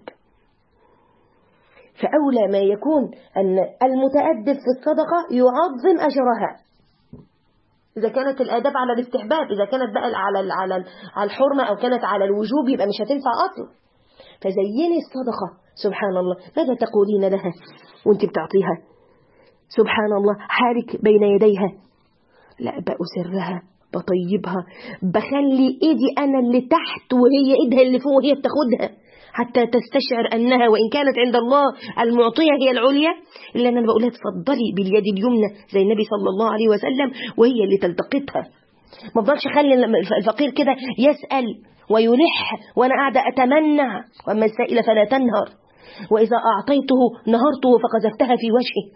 فأولى ما يكون أن المتأدب في الصدقة يعظم أجرها إذا كانت الآداب على الاستحباب إذا كانت بقى على على على الحرمة أو كانت على الوجوب يبقى مش هتنفع أصلا فزيني الصدقة سبحان الله ماذا تقولين لها وانت بتعطيها سبحان الله حالك بين يديها لا بأسرها بطيبها بخلي ايدي انا اللي تحت وهي ايدها اللي فوق وهي بتاخدها حتى تستشعر أنها وإن كانت عند الله المعطية هي العليا إلا أن أنا بقولها تفضلي باليد اليمنى زي النبي صلى الله عليه وسلم وهي اللي تلتقطها ما افضلش اخلي الفقير كده يسأل ويلح وأنا قاعدة أتمنع وأما السائل فلا تنهر وإذا أعطيته نهرته فقذفتها في وجهه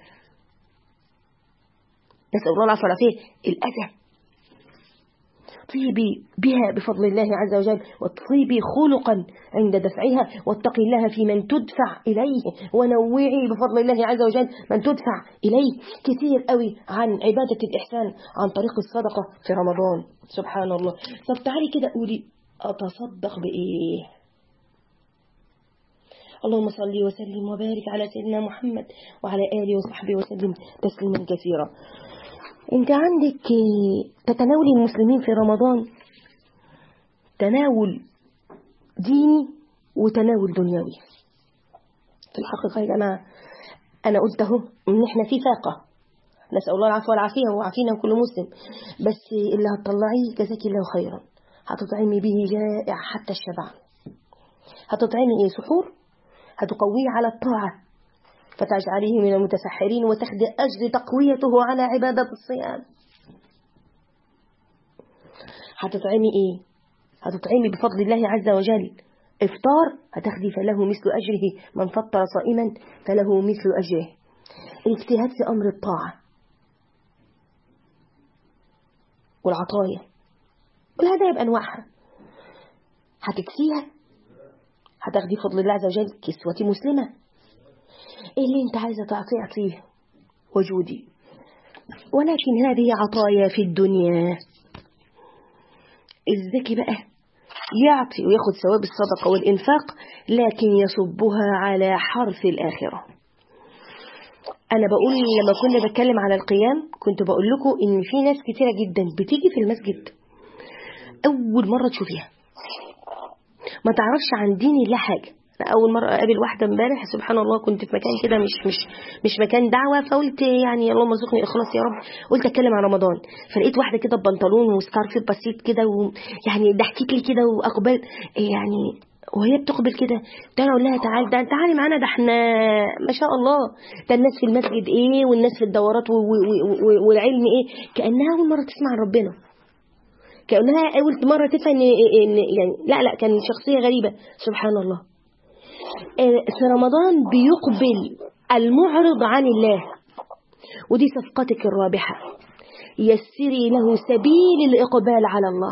نسأل الله العفو والعافية الأذى طيبي بها بفضل الله عز وجل وطيبي خلقا عند دفعها واتقي الله في من تدفع إليه ونوعي بفضل الله عز وجل من تدفع إليه كثير قوي عن عبادة الإحسان عن طريق الصدقة في رمضان سبحان الله طب تعالي كده قولي أتصدق بإيه اللهم صل وسلم وبارك على سيدنا محمد وعلى آله وصحبه وسلم تسليما كثيرا انت عندك تتناولي المسلمين في رمضان تناول ديني وتناول دنيوي في الحقيقة يا جماعة أنا قلت أهو إن إحنا في فاقة نسأل الله العفو والعافية وعافينا كل مسلم بس اللي هتطلعيه جزاك الله خيرا هتطعمي به جائع حتى الشبع هتطعمي إيه سحور هتقويه على الطاعة فتجعليه من المتسحرين وتخدي أجر تقويته على عبادة الصيام هتطعمي إيه هتطعمي بفضل الله عز وجل إفطار هتخدي فله مثل أجره من فطر صائما فله مثل أجره الاجتهاد في أمر الطاعة والعطايا كل هذا بأنواعها هتكسيها هتاخدي فضل الله عز وجل كسوة مسلمة ايه اللي انت عايزة تعطيه اعطيه وجودي ولكن هذه عطايا في الدنيا الذكي بقى يعطي وياخد ثواب الصدقة والإنفاق لكن يصبها على حرث الآخرة أنا بقول لما كنا بتكلم على القيام كنت بقول لكم إن في ناس كتيرة جدا بتيجي في المسجد أول مرة تشوفيها ما تعرفش عن دين الله حاجة أنا أول مرة أقابل واحدة امبارح سبحان الله كنت في مكان كده مش مش مش مكان دعوة فقلت يعني اللهم ارزقني إخلاص يا رب قلت أتكلم عن رمضان فلقيت واحدة كده ببنطلون وسكارف بسيط كده ويعني ضحكت لي كده وأقبل يعني وهي بتقبل كده ده انا اقول لها تعال ده تعالي معانا ده احنا ما شاء الله ده الناس في المسجد ايه والناس في الدورات والعلم ايه كانها اول مره تسمع عن ربنا كانها اول مره تفهم ان يعني لا لا كان شخصيه غريبه سبحان الله في رمضان بيقبل المعرض عن الله ودي صفقتك الرابحة يسري له سبيل الإقبال على الله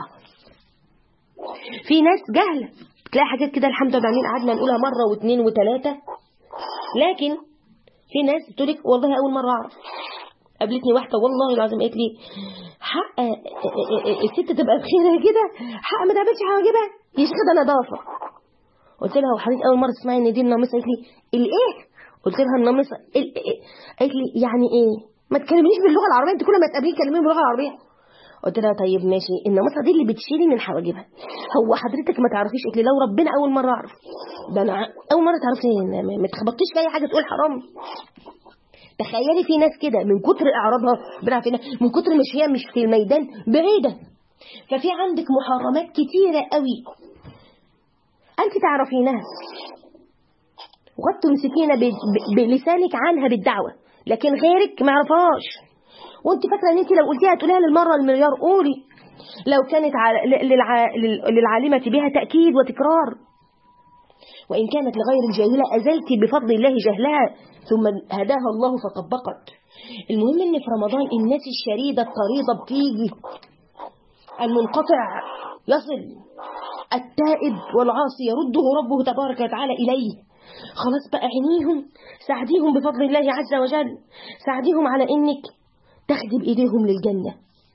في ناس جهلة تلاقي حاجات كده الحمد لله عاملين قعدنا نقولها مرة واثنين وثلاثة لكن في ناس بتقول لك والله أول مرة أعرف قابلتني واحدة والله العظيم قالت لي حق الست تبقى بخير كده حق ما تعملش حواجبها يا شيخ ده نظافة قلت لها وحضرتك اول مره تسمعي ان دي الناموسه قالت لي الايه قلت لها الناموسه قالت لي يعني ايه ما تكلمنيش باللغه العربيه انت كل ما تقابليني كلميني باللغه العربيه قلت لها طيب ماشي الناموسه دي اللي بتشيلي من حواجبها هو حضرتك ما تعرفيش قلت لي لو ربنا اول مره اعرف ده انا اول مره تعرفي ما تخبطيش في اي حاجه تقول حرام تخيلي في ناس كده من كتر اعراضها بنعرفنا من كتر مش هي مش في الميدان بعيده ففي عندك محرمات كتيره قوي أنت تعرفينها وقد تمسكين بلسانك عنها بالدعوة لكن غيرك ما يعرفهاش وانت فاكره ان انت لو قلتيها تقوليها للمره المليار قولي لو كانت للعالمة بها تأكيد وتكرار وإن كانت لغير الجاهلة أزلت بفضل الله جهلها ثم هداها الله فطبقت المهم ان في رمضان الناس الشريدة الطريضة بتيجي المنقطع يصل التائب والعاصي يرده ربه تبارك وتعالى إليه خلاص بقى عينيهم ساعديهم بفضل الله عز وجل ساعديهم على إنك تخدم إيديهم للجنة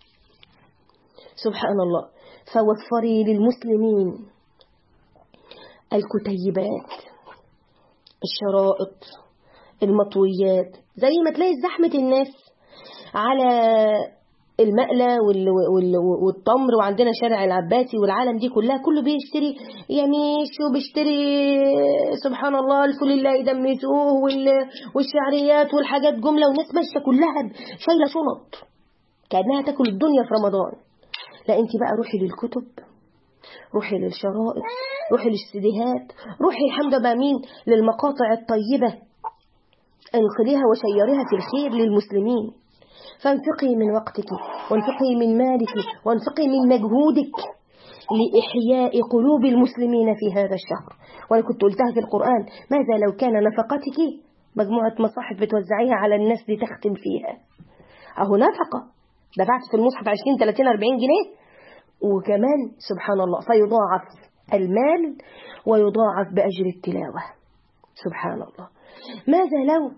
سبحان الله فوفري للمسلمين الكتيبات الشرائط المطويات زي ما تلاقي زحمة الناس على المقلة والتمر وعندنا شارع العباسي والعالم دي كلها كله بيشتري يميش وبيشتري سبحان الله الفول اللي يدمسوه والشعريات والحاجات جملة والناس ماشية كلها شايلة شنط كأنها تاكل الدنيا في رمضان لا انت بقى روحي للكتب روحي للشرائط روحي للسديهات روحي الحمد لله مين للمقاطع الطيبة انقليها وشيرها في الخير للمسلمين فانفقي من وقتك وانفقي من مالك وانفقي من مجهودك لإحياء قلوب المسلمين في هذا الشهر وأنا كنت قلتها في القرآن ماذا لو كان نفقتك مجموعة مصاحف بتوزعيها على الناس لتختم فيها أهو نفقة دفعت في المصحف 20 30 40 جنيه وكمان سبحان الله فيضاعف المال ويضاعف بأجر التلاوة سبحان الله ماذا لو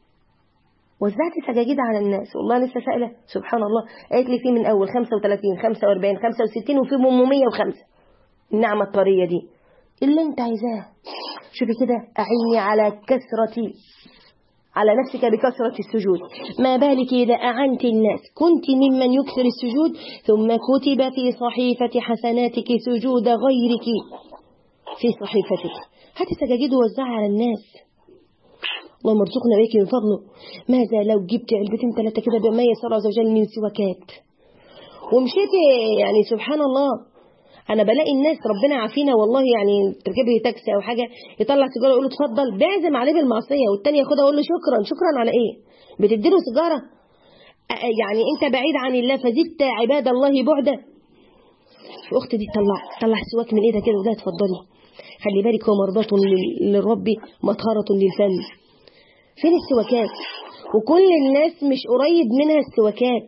وزعت سجاجيد على الناس والله لسه سائلة سبحان الله قالت لي في من أول 35 45 65 وفي من 105 النعمة الطرية دي اللي انت عايزاه شوفي كده أعيني على كثرة على نفسك بكثرة السجود ما بالك إذا أعنت الناس كنت ممن يكثر السجود ثم كتب في صحيفة حسناتك سجود غيرك في صحيفتك هاتي سجاجيد ووزعها على الناس اللهم ارزقنا بيك من فضله ماذا لو جبت علبتين ثلاثة كده بما يسر عز وجل من سواكات ومشيت يعني سبحان الله انا بلاقي الناس ربنا عافينا والله يعني تركب لي تاكسي او حاجه يطلع سيجاره يقول له اتفضل بيعزم عليه بالمعصيه والتاني ياخدها يقول له شكرا شكرا على ايه بتدي له سيجاره يعني انت بعيد عن الله فزدت عباد الله بعدا اختي دي طلع طلع سواك من ايدها كده وده اتفضلي خلي بالك هو مرضاة للرب مطهرة للفم فين السواكات وكل الناس مش قريب منها السواكات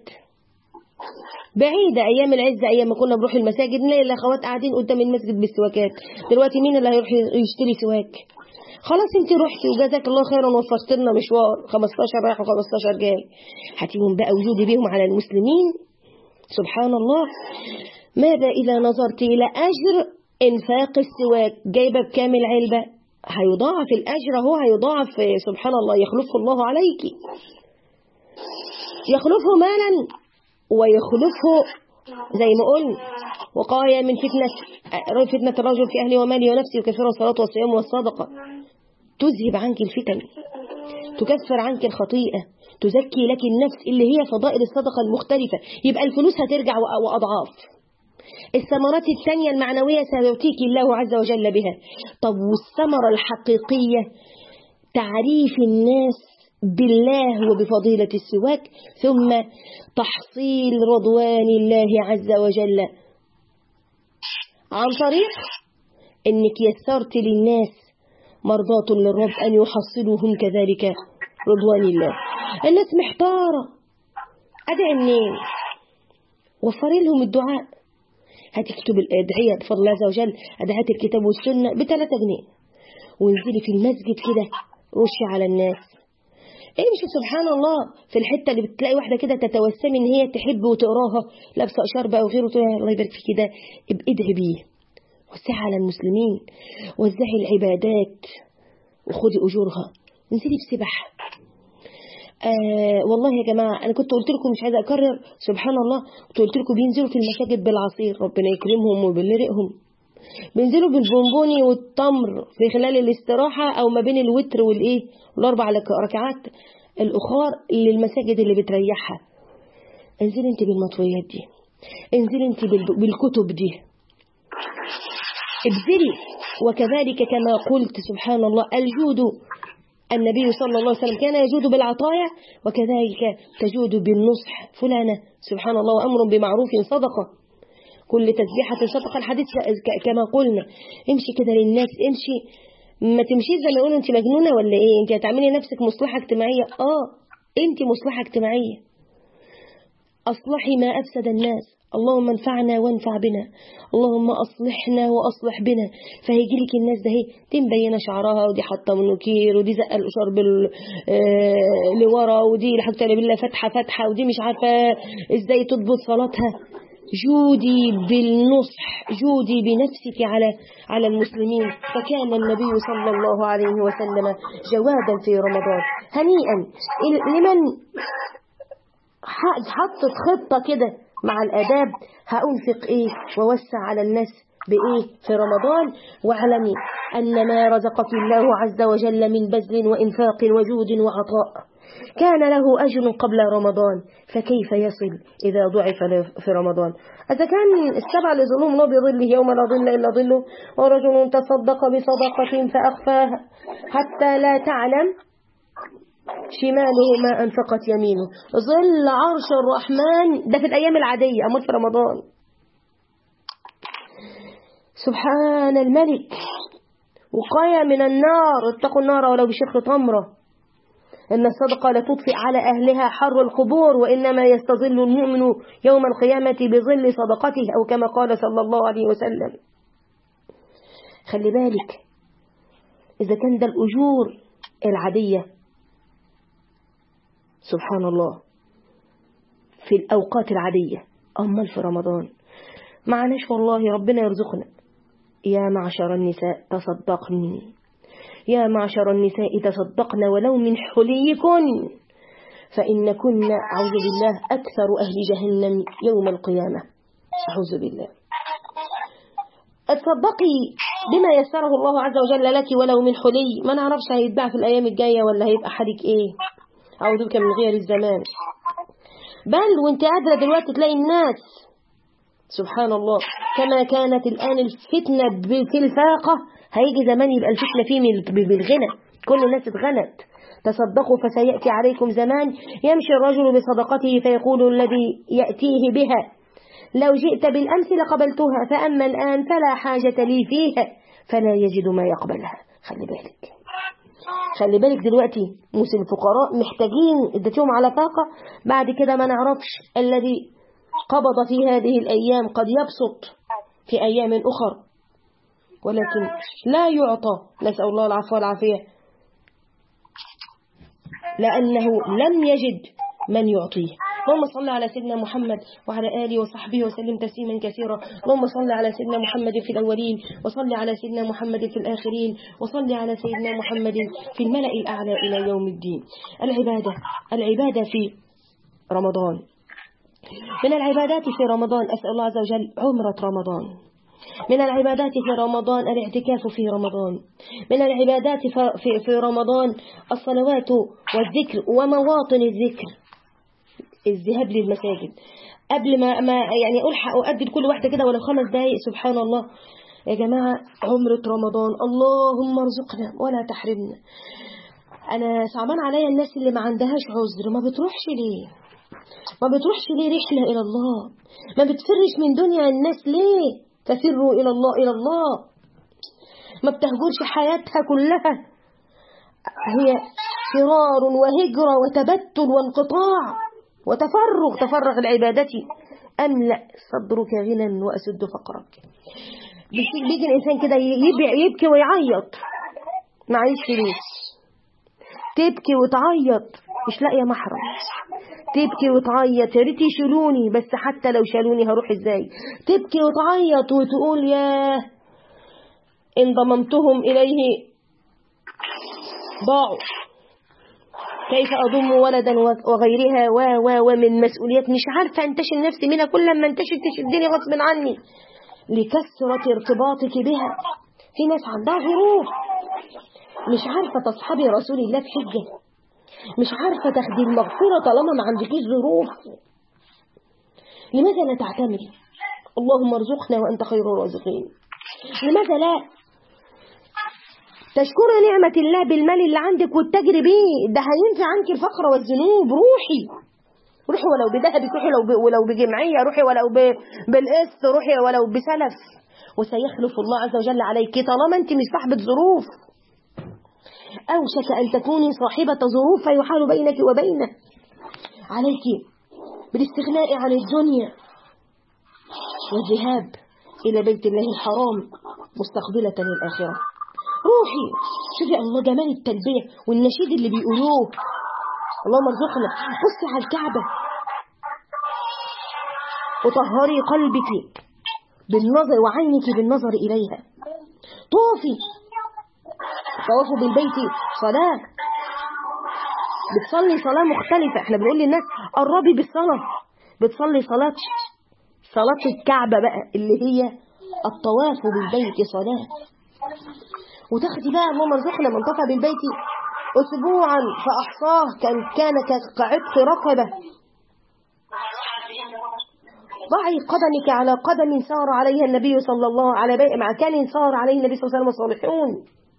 بعيدة أيام العز أيام ما كنا بنروح المساجد نلاقي الأخوات قاعدين قدام المسجد بالسواكات دلوقتي مين اللي هيروح يشتري سواك خلاص انت رحتي وجزاك الله خيرا وفرت لنا مشوار 15 رايح و15 جاي هاتيهم بقى وجودي بيهم على المسلمين سبحان الله ماذا إذا نظرت إلى أجر إنفاق السواك جايبة بكامل علبة هيضاعف الأجر هو هيضاعف سبحان الله يخلفه الله عليك يخلفه مالا ويخلفه زي ما قلنا وقاية من فتنة فتنة الرجل في أهله وماله ونفسه وكثير الصلاة والصيام والصدقة تذهب عنك الفتن تكفر عنك الخطيئة تزكي لك النفس اللي هي فضائل الصدقة المختلفة يبقى الفلوس هترجع وأضعاف الثمرات الثانية المعنوية سيعطيك الله عز وجل بها طب والثمرة الحقيقية تعريف الناس بالله وبفضيلة السواك ثم تحصيل رضوان الله عز وجل عن طريق انك يسرت للناس مرضاة للرب ان يحصلوهم كذلك رضوان الله الناس محتارة ادعي منين وفري لهم الدعاء هتكتب الادعية بفضل الله عز وجل ادعية الكتاب والسنة بثلاثة جنيه وانزلي في المسجد كده رشي على الناس امشي سبحان الله في الحته اللي بتلاقي واحده كده تتوسمي ان هي تحب وتقراها لابسه اشاربه او غيره تقول الله يبارك فيكي ده ادعي بيه وسعي على المسلمين وزعي العبادات وخدي اجورها انزلي بسبح آه والله يا جماعة أنا كنت قلت لكم مش عايزة أكرر سبحان الله كنت قلت لكم بينزلوا في المساجد بالعصير ربنا يكرمهم وبالرقهم بينزلوا بالبونبوني والتمر في خلال الاستراحة أو ما بين الوتر والإيه والأربع ركعات الأخار للمساجد اللي بتريحها انزلي انت بالمطويات دي انزلي انت بالكتب دي ابذلي وكذلك كما قلت سبحان الله الجود النبي صلى الله عليه وسلم كان يجود بالعطايا وكذلك تجود بالنصح فلانة سبحان الله وأمر بمعروف صدقة كل تسبيحة صدقة الحديث كما قلنا امشي كده للناس امشي ما تمشيش زي ما يقولوا انت مجنونة ولا ايه انت هتعملي نفسك مصلحة اجتماعية اه انت مصلحة اجتماعية اصلحي ما افسد الناس اللهم انفعنا وانفع بنا اللهم اصلحنا واصلح بنا فهيجي لك الناس ده هي دي مبينه شعرها ودي حاطه منوكير ودي زقه الاشار بال آه لورا ودي الحاجه بالله فاتحه فاتحه ودي مش عارفه ازاي تضبط صلاتها جودي بالنصح جودي بنفسك على على المسلمين فكان النبي صلى الله عليه وسلم جوادا في رمضان هنيئا لمن حطت خطة كده مع الآداب هأنفق إيه ووسع على الناس بإيه في رمضان واعلمي أن ما رزقك الله عز وجل من بذل وإنفاق وجود وعطاء كان له أجر قبل رمضان فكيف يصل إذا ضعف في رمضان إذا كان السبع لظلوم لا بظله يوم لا ظل إلا ظله ورجل تصدق بصدقة فأخفاها حتى لا تعلم شماله ما أنفقت يمينه ظل عرش الرحمن ده في الأيام العادية أمر في رمضان سبحان الملك وقاية من النار اتقوا النار ولو بشق تمرة إن الصدقة لتطفئ على أهلها حر القبور وإنما يستظل المؤمن يوم القيامة بظل صدقته أو كما قال صلى الله عليه وسلم خلي بالك إذا كان ده الأجور العادية سبحان الله في الأوقات العادية أمال في رمضان معناش والله ربنا يرزقنا يا معشر النساء تصدقن يا معشر النساء تصدقن ولو من حليكن فإن كن أعوذ بالله أكثر أهل جهنم يوم القيامة أعوذ بالله تصدقي بما يسره الله عز وجل لك ولو من حلي ما نعرفش هيتباع في الأيام الجاية ولا هيبقى حالك إيه أعوذ بك من غير الزمان بل وانت قادرة دلوقتي تلاقي الناس سبحان الله كما كانت الآن الفتنة بالفاقة هيجي زمان يبقى الفتنة فيه بالغنى كل الناس اتغنت تصدقوا فسيأتي عليكم زمان يمشي الرجل بصدقته فيقول الذي يأتيه بها لو جئت بالأمس لقبلتها فأما الآن فلا حاجة لي فيها فلا يجد ما يقبلها خلي بالك خلي بالك دلوقتي موسم الفقراء محتاجين اديتهم على طاقة بعد كده ما نعرفش الذي قبض في هذه الأيام قد يبسط في أيام أخر ولكن لا يعطى نسأل الله العفو والعافية لأنه لم يجد من يعطيه اللهم صل على سيدنا محمد وعلى آله وصحبه وسلم تسليما كثيرا اللهم صل على سيدنا محمد في الأولين وصل على سيدنا محمد في الآخرين وصل على سيدنا محمد في الملأ الأعلى إلى يوم الدين العبادة العبادة في رمضان من العبادات في رمضان أسأل الله عز وجل عمرة رمضان من العبادات في رمضان الاعتكاف في رمضان من العبادات في, في رمضان الصلوات والذكر ومواطن الذكر الذهاب للمساجد قبل ما, ما يعني ألحق أؤدي لكل واحدة كده ولو خمس دقايق سبحان الله يا جماعة عمرة رمضان اللهم ارزقنا ولا تحرمنا أنا صعبان عليا الناس اللي ما عندهاش عذر ما بتروحش ليه ما بتروحش ليه رحلة إلى الله ما بتفرش من دنيا الناس ليه تفروا إلى الله إلى الله ما بتهجرش حياتها كلها هي فرار وهجرة وتبتل وانقطاع وتفرغ تفرغ العبادة أملأ صدرك غنى وأسد فقرك بيجي الإنسان كده يبكي ويعيط معيش فلوس تبكي وتعيط مش لاقيه محرم تبكي وتعيط يا ريت يشيلوني بس حتى لو شالوني هروح ازاي تبكي وتعيط وتقول يا ان ضممتهم اليه ضاعوا كيف أضم ولدا وغيرها و و ومن مسؤوليات مش عارفة انتشل نفسي منها كل ما انتشل تشدني غصب عني لكثرة ارتباطك بها في ناس عندها ظروف مش عارفة تصحبي رسول الله في حجة مش عارفة تاخدي المغفرة طالما ما عندكيش ظروف لماذا لا تعتمري اللهم ارزقنا وأنت خير الرازقين لماذا لا تشكر نعمة الله بالمال اللي عندك وتجري بيه ده هينفع عنك الفقر والذنوب روحي روحي ولو بذهبك روحي لو ولو بجمعية روحي ولو بالقسط روحي ولو بسلف وسيخلف الله عز وجل عليك طالما انت مش صاحبة ظروف أوشك أن تكوني صاحبة ظروف فيحال بينك وبينه عليك بالاستغناء عن الدنيا والذهاب إلى بيت الله الحرام مستقبلة للآخرة روحي شوفي الله جمال التلبية والنشيد اللي بيقولوه اللهم ارزقنا بصي على الكعبة وطهري قلبك بالنظر وعينك بالنظر إليها طوفي طوافوا بالبيت صلاة بتصلي صلاة مختلفة احنا بنقول للناس قربي بالصلاة بتصلي صلاة صلاة الكعبة بقى اللي هي الطواف بالبيت صلاة وتاخدي بقى اللهم ارزقنا من طاف بالبيت أسبوعا فأحصاه كان كان كعتق رقبة ضعي قدمك على قدم سار عليها النبي صلى الله عليه وسلم مع كان سار عليه النبي صلى الله عليه وسلم الصالحون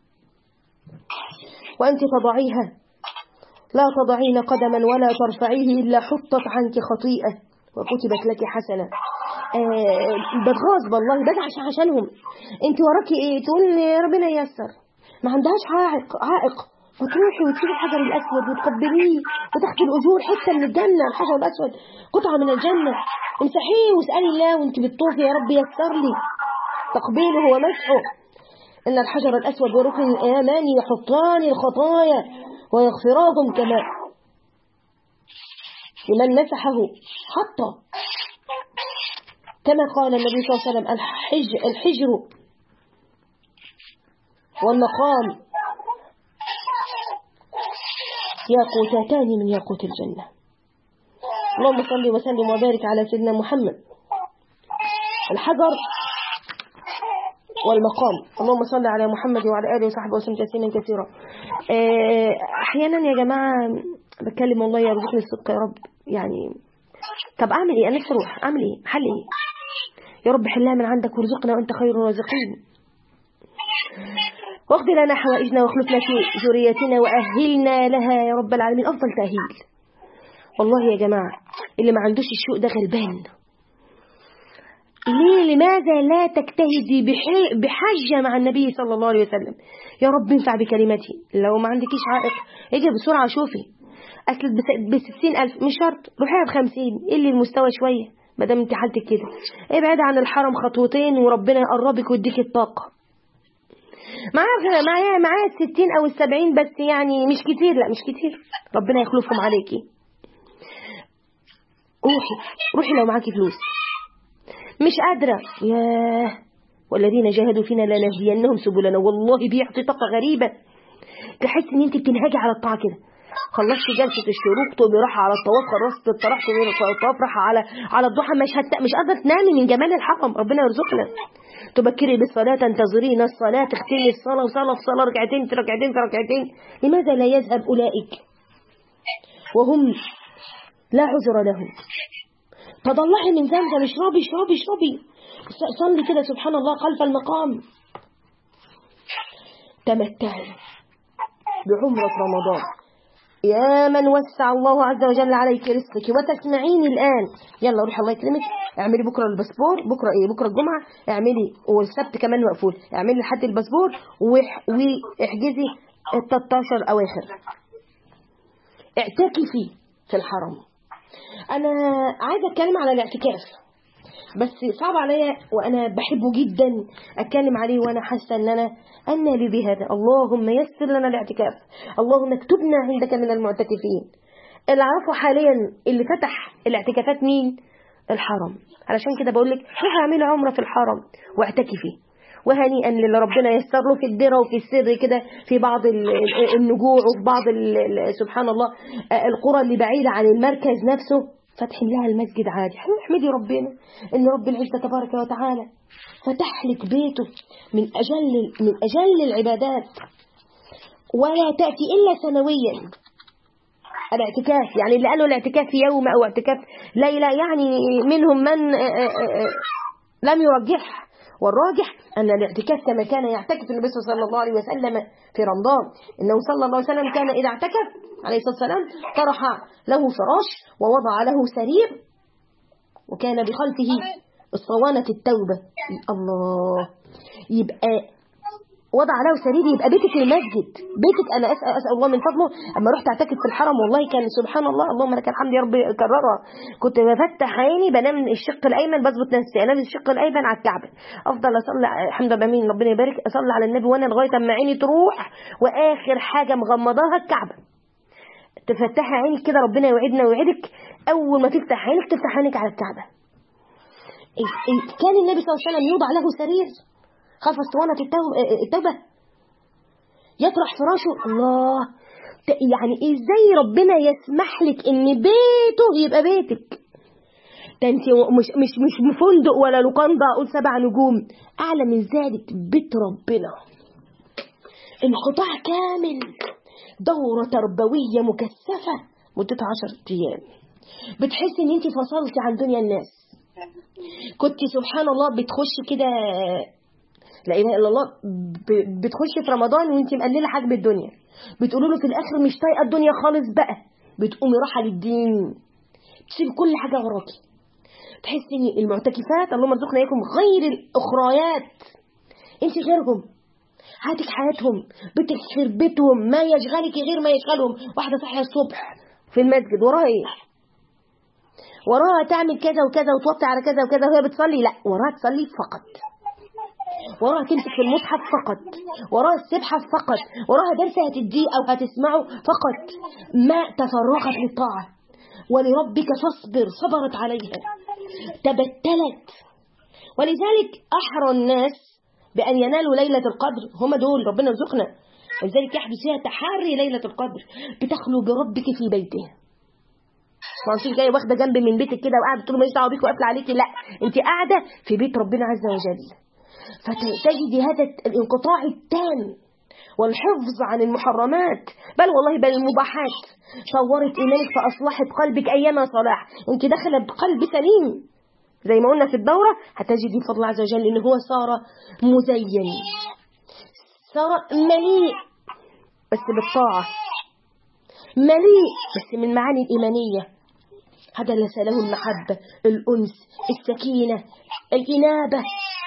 وأنت تضعيها لا تضعين قدما ولا ترفعيه إلا حطت عنك خطيئة وكتبت لك حسنة آه بتغاظ والله بدعش عشانهم انت وراكي ايه تقول لي ربنا ييسر ما عندهاش عائق عائق وتروحي وتشوفي الحجر الاسود وتقبليه وتاخدي الاجور حته من الجنه الحجر الاسود قطعه من الجنه امسحيه واسالي الله وانت بتطوفي يا رب يسر لي تقبيله ومسحه ان الحجر الاسود وركن الامان يحطان الخطايا ويغفراهم كما لمن مسحه حطه كما قال النبي صلى الله عليه وسلم الحج الحجر والمقام ياقوتاتان من ياقوت الجنة اللهم صل وسلم وبارك على سيدنا محمد الحجر والمقام اللهم صل على محمد وعلى آله وصحبه وسلم تسليما كثيرا أحيانا يا جماعة بتكلم والله يرزقني الصدق يا رب يعني طب أعمل إيه أنا نفسي أروح أعمل إيه حل إيه يا رب حلها من عندك وارزقنا وأنت خير الرازقين واقض لنا حوائجنا واخلفنا في ذريتنا وأهلنا لها يا رب العالمين أفضل تأهيل والله يا جماعة اللي ما عندوش الشوق ده غلبان ليه لماذا لا تجتهدي بحجة مع النبي صلى الله عليه وسلم يا رب انفع بكلمتي لو ما عندكيش عائق اجي بسرعة شوفي أصل بستين ألف مش شرط روحيها بخمسين اللي المستوى شوية ما دام انت حالتك كده ابعد عن الحرم خطوتين وربنا يقربك ويديك الطاقة معايا معايا معايا الستين أو السبعين بس يعني مش كتير لا مش كتير ربنا يخلفهم عليكي روحي روحي لو معاكي فلوس مش قادرة ياه والذين جاهدوا فينا لنهدينهم سبلنا والله بيعطي طاقة غريبة تحس ان انت بتنهاجي على الطاعة كده خلصت جلسة الشروق تقومي رايحة على الطواف خلصت الطرح تقومي الطواف رايحة على على الضحى مش هت... مش قادرة تنامي من جمال الحرم ربنا يرزقنا تبكري بالصلاة تنتظرين الصلاة تختمي الصلاة وصلاة في صلاة ركعتين في ركعتين في ركعتين لماذا لا يذهب أولئك وهم لا عذر لهم تضلعي من زمزم اشربي اشربي اشربي صلي كده سبحان الله خلف المقام تمتعي بعمرة رمضان يا من وسع الله عز وجل عليك رزقك وتسمعيني الآن يلا روحي الله يكرمك اعملي بكرة الباسبور بكرة ايه بكرة الجمعة اعملي والسبت كمان مقفول اعملي لحد الباسبور واحجزي ال 13 اواخر اعتكفي في الحرم انا عايزه اتكلم على الاعتكاف بس صعب عليا وانا بحبه جدا اتكلم عليه وانا حاسه ان انا انا لي بهذا اللهم يسر لنا الاعتكاف اللهم اكتبنا عندك من المعتكفين اللي اعرفه حاليا اللي فتح الاعتكافات مين الحرم علشان كده بقول لك روحي اعملي عمره في الحرم واعتكفي وهنيئا للي ربنا يسر له في الدرة وفي السر كده في بعض النجوع وفي بعض سبحان الله القرى اللي بعيدة عن المركز نفسه فتح لها المسجد عادي احمدي ربنا ان رب العزة تبارك وتعالى فتح لك بيته من أجل من أجل العبادات ولا تأتي إلا سنويا الاعتكاف يعني اللي قالوا الاعتكاف يوم أو اعتكاف ليلة يعني منهم من لم يرجح والراجح أن الاعتكاف كما كان يعتكف النبي صلى الله عليه وسلم في رمضان إنه صلى الله عليه وسلم كان إذا اعتكف عليه الصلاة والسلام طرح له فراش ووضع له سرير وكان بخلفه الصوانة التوبة الله يبقى وضع له سرير يبقى بيتك المسجد بيتك انا اسال اسال الله من فضله اما رحت اعتكف في الحرم والله كان سبحان الله اللهم لك الحمد يا رب كررها كنت بفتح عيني بنام الشق الايمن بظبط نفسي انام الشق الايمن على الكعبه افضل اصلي الحمد لله مين ربنا يبارك اصلي على النبي وانا لغايه اما عيني تروح واخر حاجه مغمضاها الكعبه تفتحي عينك كده ربنا يوعدنا ويوعدك اول ما تفتح عينك تفتح عينك على الكعبه كان النبي صلى الله عليه وسلم يوضع له سرير خلف اسطوانة التوبة يطرح فراشه الله يعني ازاي ربنا يسمح لك ان بيته يبقى بيتك ده انت مش مش مش فندق ولا لوكاندا اقول سبع نجوم اعلى من ذلك بيت ربنا انقطاع كامل دورة تربوية مكثفة مدتها عشر ايام بتحسي ان انت فصلتي عن دنيا الناس كنت سبحان الله بتخش كده لا اله الا الله ب- بتخش في رمضان وانت مقلله حجم الدنيا بتقولوا له في الاخر مش طايقه الدنيا خالص بقى بتقومي رايحه للدين تسيب كل حاجه وراكي تحسي ان المعتكفات اللهم ارزقنا اياكم غير الاخريات انت غيرهم هاتك حياتهم بيتك غير بيتهم ما يشغلك غير ما يشغلهم واحده صاحيه الصبح في المسجد وراها ايه وراها تعمل كذا وكذا وتوطي على كذا وكذا وهي بتصلي لا وراها تصلي فقط وراها تمسك في المصحف فقط وراها السبحة فقط وراها درس هتديه أو هتسمعه فقط ما تفرغت للطاعة ولربك فاصبر صبرت عليها تبتلت ولذلك أحرى الناس بأن ينالوا ليلة القدر هم دول ربنا يرزقنا ولذلك يحدث فيها تحري ليلة القدر بتخلو بربك في بيته ما انتش جايه واخده جنب من بيتك كده وقاعده تقول ماليش دعوه بيك وقافله عليكي لا انت قاعده في بيت ربنا عز وجل فتجدي هذا الانقطاع التام والحفظ عن المحرمات بل والله بل المباحات صورت إيمانك فأصلحت قلبك أيما صلاح وانت داخلة بقلب سليم زي ما قلنا في الدورة هتجدي بفضل الله عز وجل إن هو صار مزين صار مليء بس بالطاعة مليء بس من المعاني الإيمانية هذا ليس له المحبة الأنس السكينة الإنابة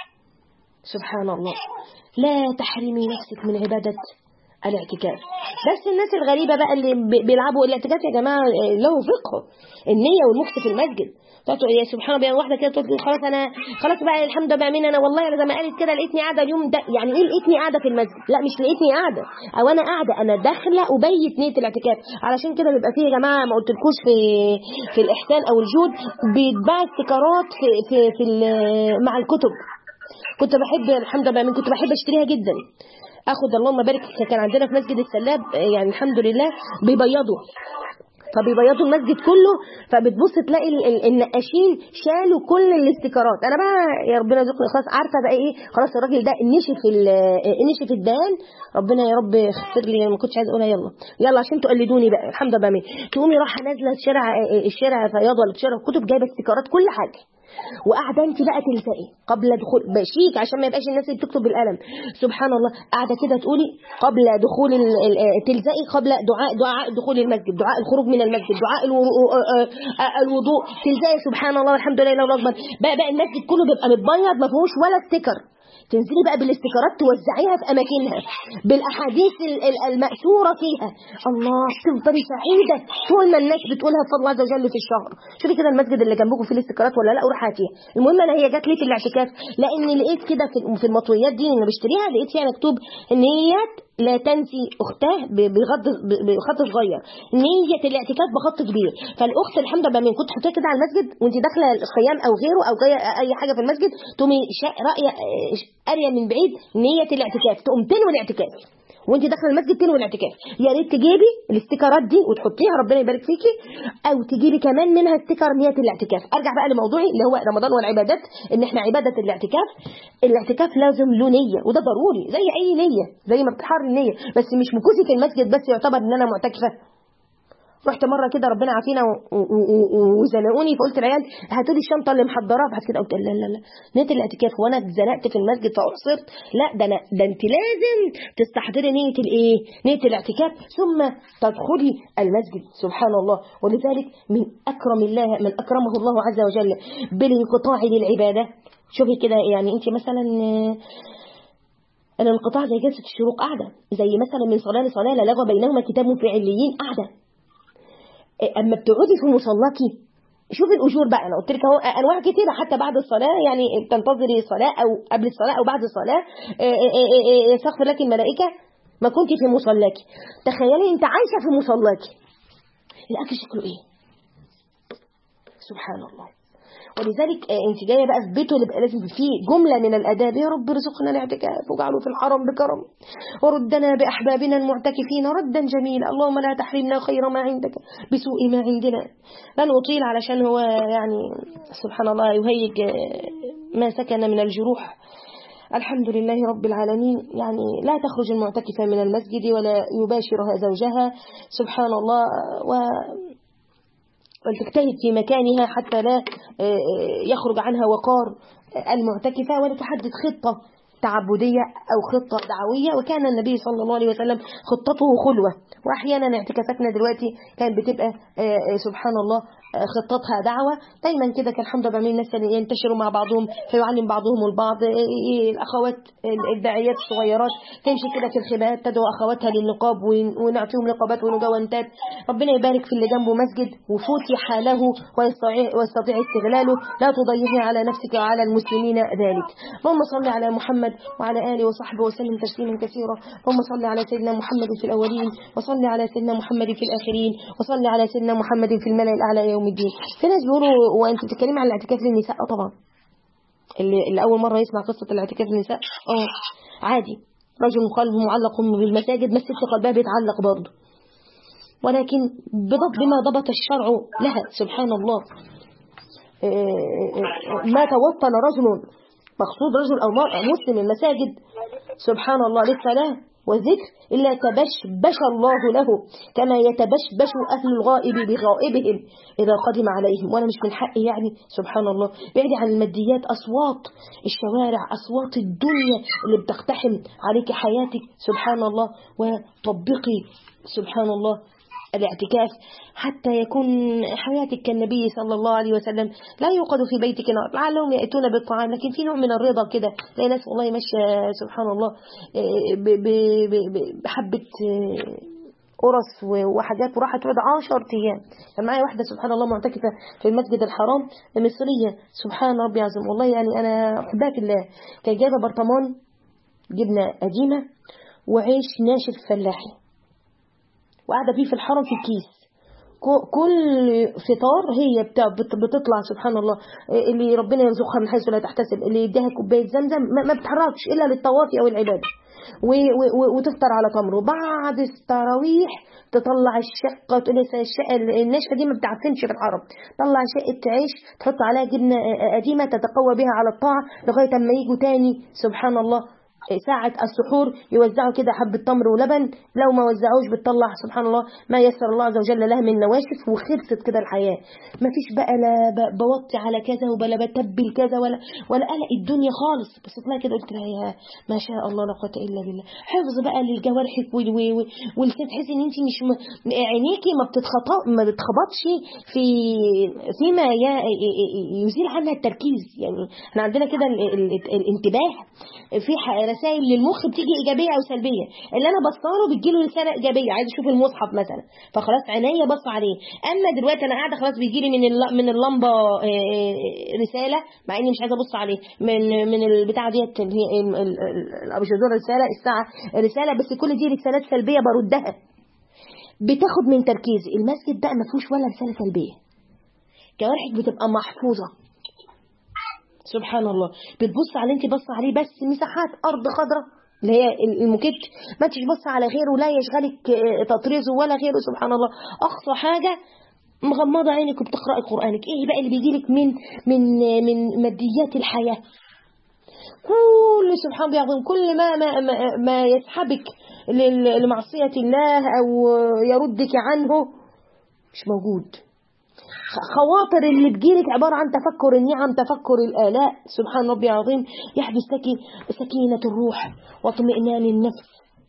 سبحان الله لا تحرمي نفسك من عبادة الاعتكاف بس الناس الغريبة بقى اللي بي- بيلعبوا الاعتكاف يا جماعة آه، له فقه النية والمكس في المسجد تقول يا سبحان الله واحدة كده تقول خلاص أنا خلاص بقى الحمد لله بأمين أنا والله أنا زي ما قالت كده لقيتني قاعدة اليوم ده يعني إيه لقيتني قاعدة في المسجد لا مش لقيتني قاعدة أو أنا قاعدة أنا داخلة أبيت نية الاعتكاف علشان كده بيبقى فيه يا جماعة ما قلتلكوش في في الإحسان أو الجود بيتباع استيكرات في في, في ال- مع الكتب كنت بحب الحمد لله من كنت بحب اشتريها جدا اخد اللهم بارك كان عندنا في مسجد السلاب آه، يعني الحمد لله بيبيضوا فبيبيضوا المسجد كله فبتبص تلاقي ال- ال- النقاشين شالوا كل الاستيكرات انا بقى يا ربنا يرزقني خلاص عارفه بقى ايه خلاص الراجل ده نشف ال- آه، نشف الدهان ربنا يا رب يغفر لي أنا ما كنتش عايز اقولها يلا يلا عشان تقلدوني بقى الحمد لله بقى تقومي رايحه نازله الشارع آه، الشارع فياض ولا الشارع كتب جايبه استيكرات كل حاجه وقاعده انت بقى تلزقي قبل دخول بشيك عشان ما يبقاش الناس اللي بتكتب بالقلم سبحان الله قاعده كده تقولي قبل دخول ال- ال- آه، تلزقي قبل دعاء دعاء دخول المسجد دعاء الخروج من المسجد دعاء الو- آه، آه، آه، الوضوء تلزقي سبحان الله والحمد لله الله اكبر بقى بقى المسجد كله بيبقى متبيض ما فيهوش ولا ستيكر تنزلي بقى بالاستيكرات توزعيها في اماكنها بالاحاديث ال- ال- المأثوره فيها الله تفضلي سعيده طول ما الناس بتقولها بفضل الله عز وجل في الشهر شوفي كده المسجد اللي جنبكم فيه الاستيكرات ولا لا وروحي هاتيها المهم انا هي جات لي في الاعتكاف لان لقيت كده في في المطويات دي اللي بشتريها لقيت فيها مكتوب نيات لا تنسي اختاه ب- بغض ب- بخط صغير نية الاعتكاف بخط كبير فالاخت الحمد لله من كنت تحطيها كده على المسجد وانت داخله الخيام او غيره او جايه اي حاجه في المسجد تقومي شا- رايه آه، قاريه من بعيد نية الاعتكاف تقوم تنوي الاعتكاف وانت داخله المسجد تنوي الاعتكاف يا ريت تجيبي الاستيكرات دي وتحطيها ربنا يبارك فيكي او تجيبي كمان منها استيكر نيه الاعتكاف ارجع بقى لموضوعي اللي هو رمضان والعبادات ان احنا عباده الاعتكاف الاعتكاف لازم له نيه وده ضروري زي اي نيه زي ما بتحر النيه بس مش مكوسي في المسجد بس يعتبر ان انا معتكفه رحت مره كده ربنا عافينا و- و- و- وزنقوني فقلت العيال هاتوا لي الشنطه اللي محضراها بعد كده قلت لا لا لا نيه الاعتكاف وانا اتزنقت في المسجد فاحصرت لا ده انا ده انت لازم تستحضري نيه الايه؟ نيه الاعتكاف ثم تدخلي المسجد سبحان الله ولذلك من اكرم الله من اكرمه الله عز وجل بالانقطاع للعباده شوفي كده يعني انت مثلا آه، الانقطاع زي جلسه الشروق قاعده زي مثلا من صلاه لصلاه لا لغو بينهما كتاب في عليين قاعده اما بتقعدي في مصلاكي شوفي الاجور بقى انا قلت لك اهو انواع كتيره حتى بعد الصلاه يعني تنتظري الصلاه او قبل الصلاه او بعد الصلاه إيه إيه إيه إيه يستغفر لك الملائكه ما كنت في مصلاكي تخيلي انت عايشه في مصلاكي الاكل شكله ايه سبحان الله ولذلك انت جايه بقى في بيته اللي بقى لازم فيه جمله من الاداب يا رب ارزقنا الاعتكاف واجعله في الحرم بكرم وردنا باحبابنا المعتكفين ردا جميلا اللهم لا تحرمنا خير ما عندك بسوء ما عندنا لن اطيل علشان هو يعني سبحان الله يهيج ما سكن من الجروح الحمد لله رب العالمين يعني لا تخرج المعتكفة من المسجد ولا يباشرها زوجها سبحان الله و ولتجتهد في مكانها حتى لا يخرج عنها وقار المعتكفة ولتحدد خطة تعبدية أو خطة دعوية وكان النبي صلى الله عليه وسلم خطته خلوة وأحيانا اعتكافتنا دلوقتي كانت بتبقى سبحان الله خطتها دعوة دايما كده كان الحمد لله الناس ينتشروا مع بعضهم فيعلم بعضهم البعض الأخوات الداعيات الصغيرات تمشي كده في الخباءات تدعو أخواتها للنقاب ونعطيهم نقابات ونجوانتات ربنا يبارك في اللي جنبه مسجد وفتح له ويستطيع استغلاله لا تضيعي على نفسك وعلى المسلمين ذلك اللهم صل على محمد وعلى آله وصحبه وسلم تسليما كثيرا اللهم صل على سيدنا محمد في الأولين وصل على سيدنا محمد في الآخرين وصل على سيدنا محمد في الملأ الأعلى يوم الدين في ناس بيقولوا وانت بتتكلمي عن الاعتكاف للنساء اه طبعا اللي, اللي اول مره يسمع قصه الاعتكاف للنساء اه عادي رجل قلبه معلق بالمساجد بس ست قلبها بيتعلق برضه ولكن بضبط بما ضبط الشرع لها سبحان الله ما توطن رجل مقصود رجل أو مرأة مسلم المساجد سبحان الله للصلاة والذكر إلا تبشبش الله له كما يتبشبش أهل الغائب بغائبهم إذا قدم عليهم وأنا مش من حقي يعني سبحان الله بعيد عن الماديات أصوات الشوارع أصوات الدنيا اللي بتقتحم عليك حياتك سبحان الله وطبقي سبحان الله الاعتكاف حتى يكون حياتك كالنبي صلى الله عليه وسلم لا يوقد في بيتك نار لعلهم يأتون بالطعام لكن في نوع من الرضا كده تلاقي ناس والله ماشية سبحان الله بحبة قرص وحاجات وراحت تقعد 10 ايام كان معايا واحده سبحان الله معتكفه في المسجد الحرام مصريه سبحان ربي عظيم والله يعني انا احبها في الله كانت جايبه برطمان جبنه قديمه وعيش ناشف فلاحي وقاعدة بيه في الحرم في الكيس كل فطار هي بتطلع سبحان الله اللي ربنا يرزقها من حيث لا تحتسب اللي يديها كوبايه زمزم ما بتتحركش الا للطواف او العباده وتفطر على تمر وبعد التراويح تطلع الشقه تقول الشقه الناشفه دي ما بتعفنش في الحرم طلع شقه عيش تحط عليها جبنه قديمه تتقوى بها على الطاعه لغايه اما يجوا تاني سبحان الله ساعة السحور يوزعوا كده حبة تمر ولبن لو ما وزعوش بتطلع سبحان الله ما يسر الله عز وجل لها من نواشف وخلصت كده الحياة ما فيش بقى لا بوطي على كذا ولا بتبل كذا ولا ولا قلق الدنيا خالص بس طلع كده قلت لها يا ما شاء الله لا قوة إلا بالله حفظ بقى لجوارحك واللسان تحسي ان انت مش م... عينيكي ما بتتخطأ ما بتخبطش في فيما يزيل عنها التركيز يعني احنا عندنا كده الانتباه في رسائل للمخ بتيجي ايجابيه او سلبيه اللي انا بصاله بتجيله رساله ايجابيه عايز اشوف المصحف مثلا فخلاص عينيا بص عليه اما دلوقتي انا قاعده خلاص بيجي لي من من اللمبه رساله مع اني مش عايزه ابص عليه من من البتاعه ديت اللي هي الابجدور رساله الساعه رساله بس كل دي رسالات سلبيه بردها بتاخد من تركيزي المسجد بقى ما فيهوش ولا رساله سلبيه جوارحك بتبقى محفوظه سبحان الله بتبص على انت بص عليه بس مساحات ارض خضراء اللي هي المكت ما تيجي بص على غيره لا يشغلك تطريزه ولا غيره سبحان الله اقصى حاجه مغمضه عينك وبتقراي قرانك ايه بقى اللي بيجيلك من من من ماديات الحياه كل سبحان الله يعظم كل ما ما ما, ما يسحبك لمعصيه الله او يردك عنه مش موجود خواطر اللي بتجيلك عبارة عن تفكر النعم تفكر الآلاء سبحان ربي العظيم يحدث لك سكينة الروح واطمئنان النفس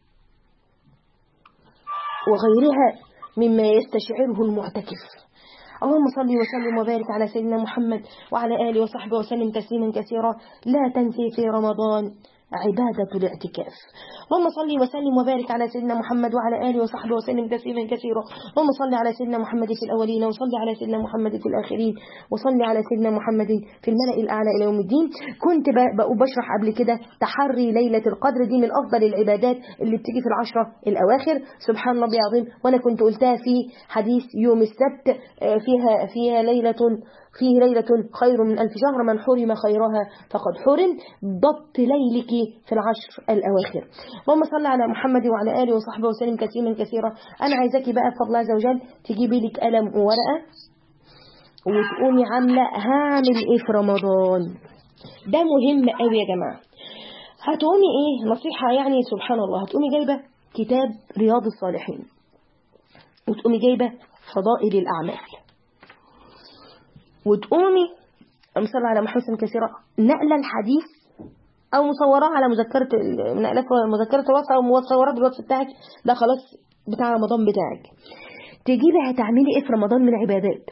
وغيرها مما يستشعره المعتكف اللهم صل وسلم وبارك على سيدنا محمد وعلى آله وصحبه وسلم تسليما كثيرا لا تنسي في رمضان عبادة الاعتكاف اللهم صل وسلم وبارك على سيدنا محمد وعلى آله وصحبه وسلم تسليما كثيرا اللهم صل على سيدنا محمد في الأولين وصل على سيدنا محمد في الآخرين وصل على سيدنا محمد في الملأ الأعلى إلى يوم الدين كنت بشرح قبل كده تحري ليلة القدر دي من أفضل العبادات اللي بتيجي في العشرة الأواخر سبحان الله العظيم وأنا كنت قلتها في حديث يوم السبت فيها فيها ليلة فيه ليلة خير من ألف شهر من حرم خيرها فقد حرم ضبط ليلك في العشر الأواخر اللهم صل على محمد وعلى آله وصحبه وسلم كثيرا كثيرا أنا عايزاكي بقى بفضل الله عز وجل تجيبي لك قلم وورقة وتقومي عاملة هعمل إيه في رمضان ده مهم قوي يا جماعة هتقومي إيه نصيحة يعني سبحان الله هتقومي جايبة كتاب رياض الصالحين وتقومي جايبة فضائل الأعمال وتقومي أمثال على محسن كثيرة نقل الحديث أو مصوراه على مذكرة نقلات مذكرة الواتس أو مصورات الواتس بتاعك ده خلاص بتاع رمضان بتاعك تجيبي هتعملي إيه في رمضان من عبادات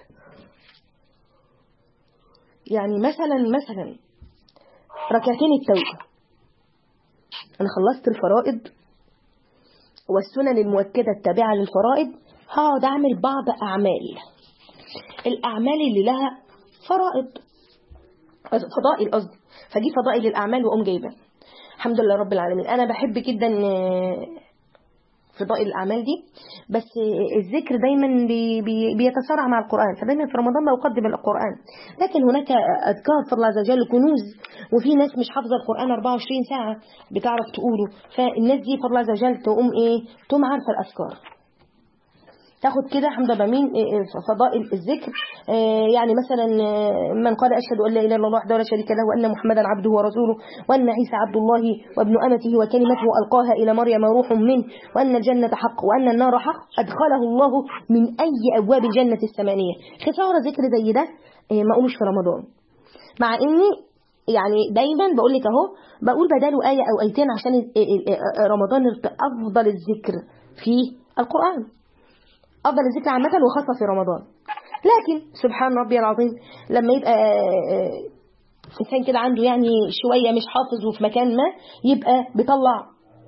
يعني مثلا مثلا ركعتين التوبة أنا خلصت الفرائض والسنن المؤكدة التابعة للفرائض هقعد أعمل بعض أعمال الأعمال اللي لها فرائض فضائل قصدي فدي فضائل الأعمال وأقوم جايبة الحمد لله رب العالمين أنا بحب جدا فضائل الأعمال دي بس الذكر دايما بي بي بيتسارع مع القرآن فدايما في رمضان بقدم القرآن لكن هناك أذكار فضل عز وجل كنوز وفي ناس مش حافظة القرآن 24 ساعة بتعرف تقوله فالناس دي فضل عز وجل تقوم إيه تقوم عارفة الأذكار تاخد كده حمد بمين فضائل الذكر يعني مثلا من قال أشهد أن لا إله إلا الله وحده لا شريك له وأن محمدا عبده ورسوله وأن عيسى عبد الله وابن أمته وكلمته ألقاها إلى مريم روح منه وأن الجنة حق وأن النار حق أدخله الله من أي أبواب الجنة الثمانية خسارة ذكر زي ده ما أقولوش في رمضان مع إني يعني دايما بقول لك اهو بقول بداله آية أو آيتين عشان رمضان أفضل الذكر في القرآن أفضل الذكر عامة وخاصة في رمضان لكن سبحان ربي العظيم لما يبقى إنسان كده عنده يعني شوية مش حافظ وفي مكان ما يبقى بيطلع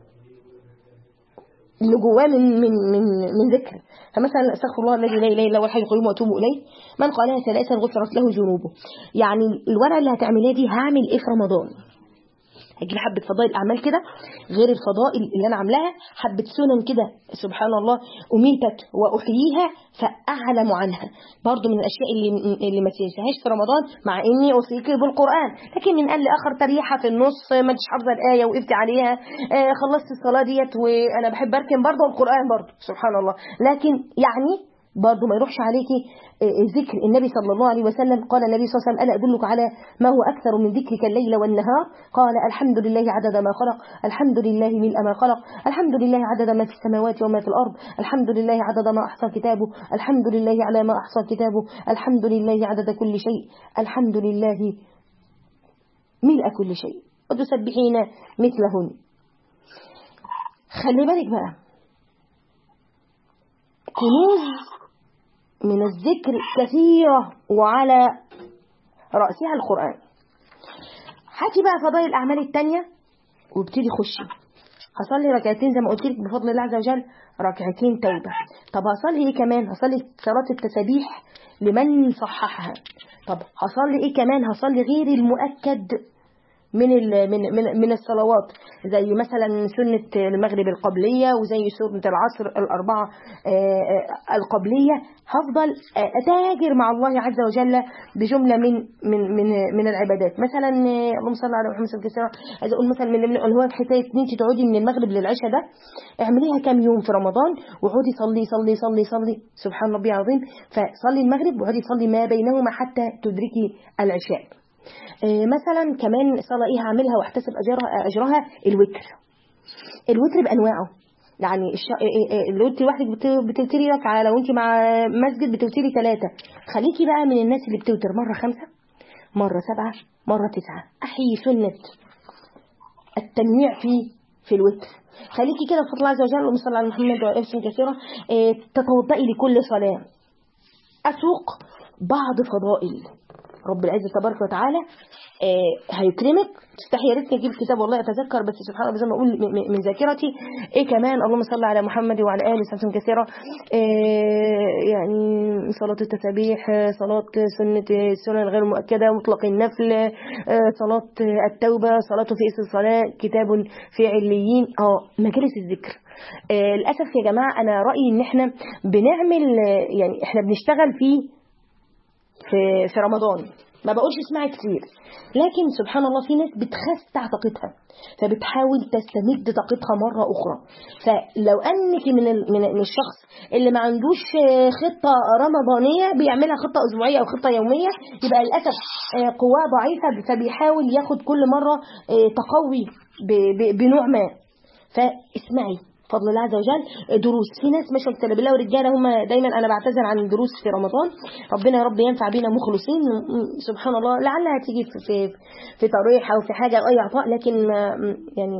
اللي جواه من من من من ذكر فمثلا استغفر الله الذي لا اله الا هو الحي القيوم واتوب اليه من قالها ثلاثا غفرت له ذنوبه يعني الورقه اللي هتعمليها دي هعمل ايه في رمضان هجيب حبة فضائل أعمال كده غير الفضائل اللي أنا عاملاها حبة سنن كده سبحان الله أميتت وأحييها فأعلم عنها برضو من الأشياء اللي, اللي ما تنساهاش في رمضان مع إني أوصيك بالقرآن لكن من قال لي آخر تريحة في النص ما انتش حافظة الآية وقفت عليها آه خلصت الصلاة ديت وأنا بحب أركن برضو القرآن برضو سبحان الله لكن يعني برضه ما يروحش عليكي ذكر النبي صلى الله عليه وسلم قال النبي صلى الله عليه وسلم ألا أدلك على ما هو أكثر من ذكرك الليل والنهار قال الحمد لله عدد ما خلق الحمد لله ملء ما خلق الحمد لله عدد ما في السماوات وما في الأرض الحمد لله عدد ما أحصى كتابه الحمد لله على ما أحصى كتابه الحمد لله عدد كل شيء الحمد لله ملء كل شيء وتسبحين مثلهن خلي بالك بقى كنوز من الذكر كثيرة وعلى رأسها القرآن هاتي بقى فضائل الأعمال التانية وابتدي خشي هصلي ركعتين زي ما قلت لك بفضل الله عز وجل ركعتين توبة طب هصلي ايه كمان هصلي صلاة التسابيح لمن صححها طب هصلي ايه كمان هصلي غير المؤكد من من من من الصلوات زي مثلا سنة المغرب القبلية وزي سنة العصر الأربعة القبلية هفضل أتاجر مع الله عز وجل بجملة من من من من العبادات مثلا اللهم صل على محمد صلى الله عليه وسلم عايز أقول مثلا من اللي هو حكاية إن أنت تقعدي من المغرب للعشاء ده اعمليها كام يوم في رمضان وقعدي صلي صلي صلي صلي سبحان ربي العظيم فصلي المغرب وقعدي صلي ما بينهما حتى تدركي العشاء مثلا كمان صلاة ايه هعملها واحتسب اجرها اجرها الوتر الوتر بانواعه يعني الش... الوتر لوحدك بتوتري ركعه لو انت مع مسجد بتوتري ثلاثه خليكي بقى من الناس اللي بتوتر مره خمسه مره سبعه مره تسعه احيي سنه التنويع في في الوتر خليكي كده بفضل الله عز وجل اللهم صل على محمد وعلى اله كثيره تتوضئي لكل صلاه اسوق بعض فضائل رب العزة تبارك وتعالى آه هيكرمك تستحي يا ريتني اجيب كتاب والله اتذكر بس سبحان الله زي ما اقول من ذاكرتي ايه كمان اللهم صل على محمد وعلى اله وصحبه كثيره آه يعني صلاه التسابيح صلاه سنه السنن الغير مؤكده مطلق النفل آه صلاه التوبه صلاه في اسم الصلاه كتاب في عليين اه مجالس الذكر آه للاسف يا جماعه انا رايي ان احنا بنعمل يعني احنا بنشتغل في في في رمضان ما بقولش اسمعي كتير لكن سبحان الله في ناس بتخستع طاقتها فبتحاول تستمد طاقتها مرة أخرى فلو أنك من ال- من من الشخص اللي ما عندوش آه، خطة رمضانية بيعملها خطة أسبوعية أو خطة يومية يبقى للأسف آه، قواه ضعيفة فبيحاول ياخد كل مرة آه، تقوي ب- ب- بنوع ما فاسمعي فضل الله عز وجل دروس في ناس ما شاء بالله ورجاله هم دايما انا بعتذر عن الدروس في رمضان ربنا يا رب ينفع بينا مخلصين م- سبحان الله لعلها تيجي في في, في طريح او في حاجه او اي عطاء لكن ما- م- يعني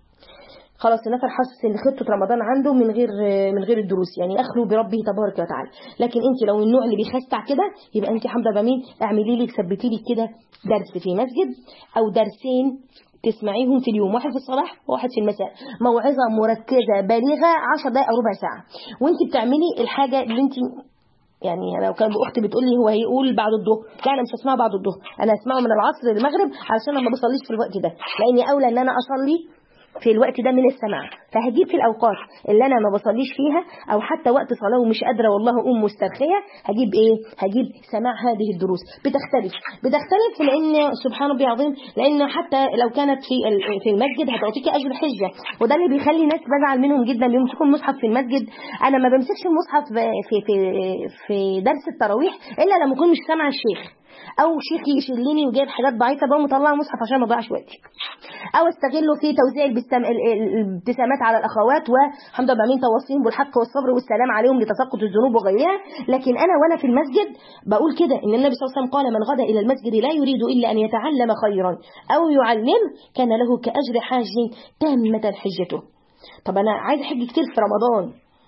خلاص النفر حاسس ان خطه رمضان عنده من غير من غير الدروس يعني اخلو بربه تبارك وتعالى لكن انت لو النوع اللي بيخستع كده يبقى انت حمده بمين اعملي لي ثبتي لي كده درس في مسجد او درسين تسمعيهم في اليوم واحد في الصباح وواحد في المساء موعظة مركزة بالغة 10 دقائق أو ربع ساعة وانت بتعملي الحاجة اللي انت يعني لو كان اختي بتقول لي هو هيقول بعد الظهر لا انا مش هسمعه بعد الظهر انا هسمعه من العصر للمغرب علشان انا ما بصليش في الوقت ده لاني اولى ان انا اصلي في الوقت ده من السماع فهجيب في الاوقات اللي انا ما بصليش فيها او حتى وقت صلاه ومش قادره والله اقوم مسترخيه هجيب ايه هجيب سماع هذه الدروس بتختلف بتختلف لان سبحان ربي العظيم لان حتى لو كانت في ال- في المسجد هتعطيك اجر الحجه وده اللي بيخلي ناس بزعل منهم جدا بيمسكوا المصحف في المسجد انا ما بمسكش المصحف في في في درس التراويح الا لما اكون مش سامعه الشيخ او شيخ يشلني وجايب حاجات ضعيفه بقوم مطلعه مصحف عشان ما اضيعش وقتي او استغله في توزيع البستم- ال- ال- الابتسامات على الاخوات وحمد لله بعمين توصيهم بالحق والصبر والسلام عليهم لتساقط الذنوب وغيرها لكن انا وانا في المسجد بقول كده ان النبي صلى الله عليه وسلم قال من غدا الى المسجد لا يريد الا ان يتعلم خيرا او يعلم كان له كاجر حاج تامه حجته طب انا عايز احج كتير في رمضان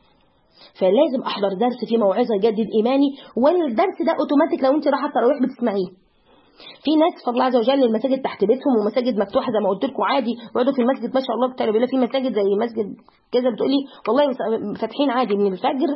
فلازم احضر درس فيه موعظه يجدد ايماني والدرس ده اوتوماتيك لو انت رايحه التراويح بتسمعيه في ناس فضل الله عز وجل المساجد تحت بيتهم ومساجد مفتوحه زي ما قلت لكم عادي يقعدوا في المسجد ما شاء الله بتاع بالله في مساجد زي مسجد كذا بتقولي والله مس- فاتحين عادي من الفجر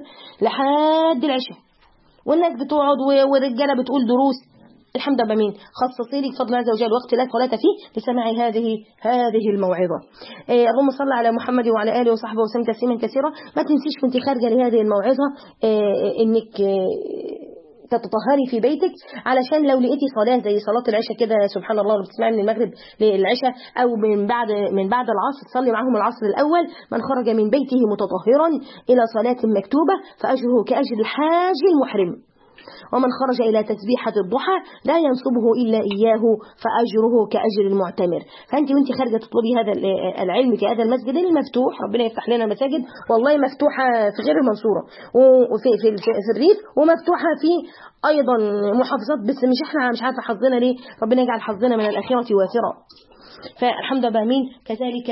لحد العشاء والناس بتقعد و- والرجاله بتقول دروس الحمد لله مين خصصي لي بفضل الله عز وجل وقت لا صلاة فيه لسماع هذه هذه الموعظة إيه اللهم صل على محمد وعلى آله وصحبه وسلم تسليما كثيرا ما تنسيش وانت خارجة لهذه الموعظة إيه انك إيه تتطهري في بيتك علشان لو لقيتي صلاة زي صلاة العشاء كده سبحان الله بتسمعي من المغرب للعشاء أو من بعد من بعد العصر تصلي معهم العصر الأول من خرج من بيته متطهرا إلى صلاة مكتوبة فأجره كأجر الحاج المحرم ومن خرج إلى تسبيحة الضحى لا ينصبه إلا إياه فأجره كأجر المعتمر فأنت وانت خارجة تطلبي هذا العلم في هذا المسجد المفتوح ربنا يفتح لنا مساجد والله مفتوحة في غير المنصورة وفي في, في, في الريف ومفتوحة في أيضا محافظات بس مش احنا مش عارفة حظنا ليه ربنا يجعل حظنا من الآخرة وافرة فالحمد لله مين كذلك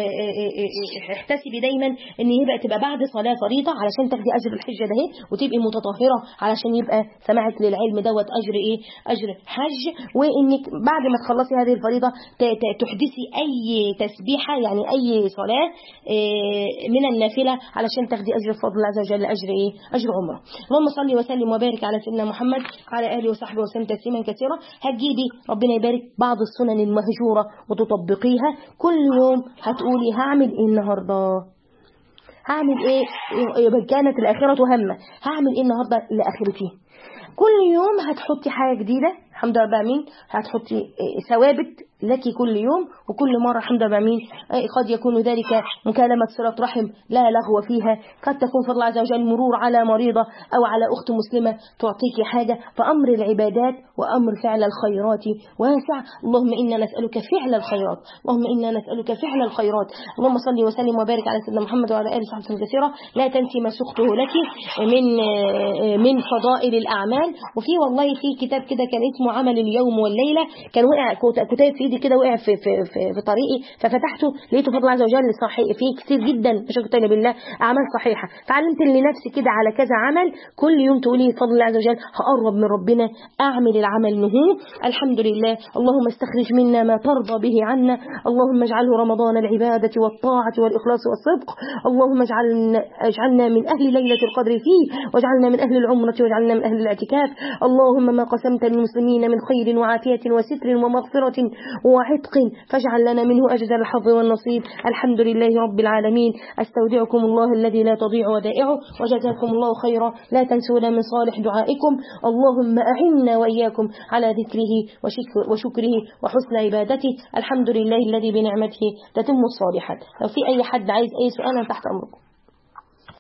احتسبي دايما ان يبقى تبقى بعد صلاه فريضه علشان تاخدي اجر الحجه ده وتبقي متطهره علشان يبقى سماعك للعلم دوت اجر ايه اجر حج وانك بعد ما تخلصي هذه الفريضه تحدثي اي تسبيحه يعني اي صلاه من النافله علشان تاخدي اجر بفضل الله عز وجل اجر ايه اجر عمره اللهم صل وسلم وبارك على سيدنا محمد وعلى اله وصحبه وسلم تسليما كثيرا هتجيبي ربنا يبارك بعض السنن المهجوره وتطبقيها كل يوم هتقولي هعمل ايه النهارده هعمل ايه كانت الاخره همه هعمل ايه النهارده لاخرتي كل يوم هتحطي حاجه جديده الحمد لله بامين هتحطي ثوابت لك كل يوم وكل مرة الحمد لله بامين قد يكون ذلك مكالمة صلة رحم لا لغو فيها قد تكون فضل الله عز وجل مرور على مريضة أو على أخت مسلمة تعطيك حاجة فأمر العبادات وأمر فعل الخيرات واسع اللهم إنا نسألك فعل الخيرات اللهم إنا نسألك فعل الخيرات اللهم صل وسلم وبارك على سيدنا محمد وعلى آله وصحبه كثيرا لا تنسي ما سقته لك من من فضائل الأعمال وفي والله في كتاب كده كان اسمه عمل اليوم والليلة كان وقع كتاب في ايدي كده وقع في في في, في طريقي ففتحته لقيته فضل الله عز وجل صحيح فيه كتير جدا بشكر بالله اعمال صحيحه فعلمت لنفسي كده على كذا عمل كل يوم تقولي بفضل الله عز وجل هقرب من ربنا اعمل العمل نهو الحمد لله اللهم استخرج منا ما ترضى به عنا اللهم اجعله رمضان العباده والطاعه والاخلاص والصدق اللهم اجعلنا اجعلنا من اهل ليله القدر فيه واجعلنا من اهل العمره واجعلنا من اهل الاعتكاف اللهم ما قسمت للمسلمين من خير وعافيه وستر ومغفره وعتق فاجعل لنا منه أجزل الحظ والنصيب الحمد لله رب العالمين أستودعكم الله الذي لا تضيع ودائعه وجزاكم الله خيرا لا تنسونا من صالح دعائكم اللهم أعنا وإياكم على ذكره وشكره وحسن عبادته الحمد لله الذي بنعمته تتم الصالحات لو في أي حد عايز أي سؤال أنا تحت أمركم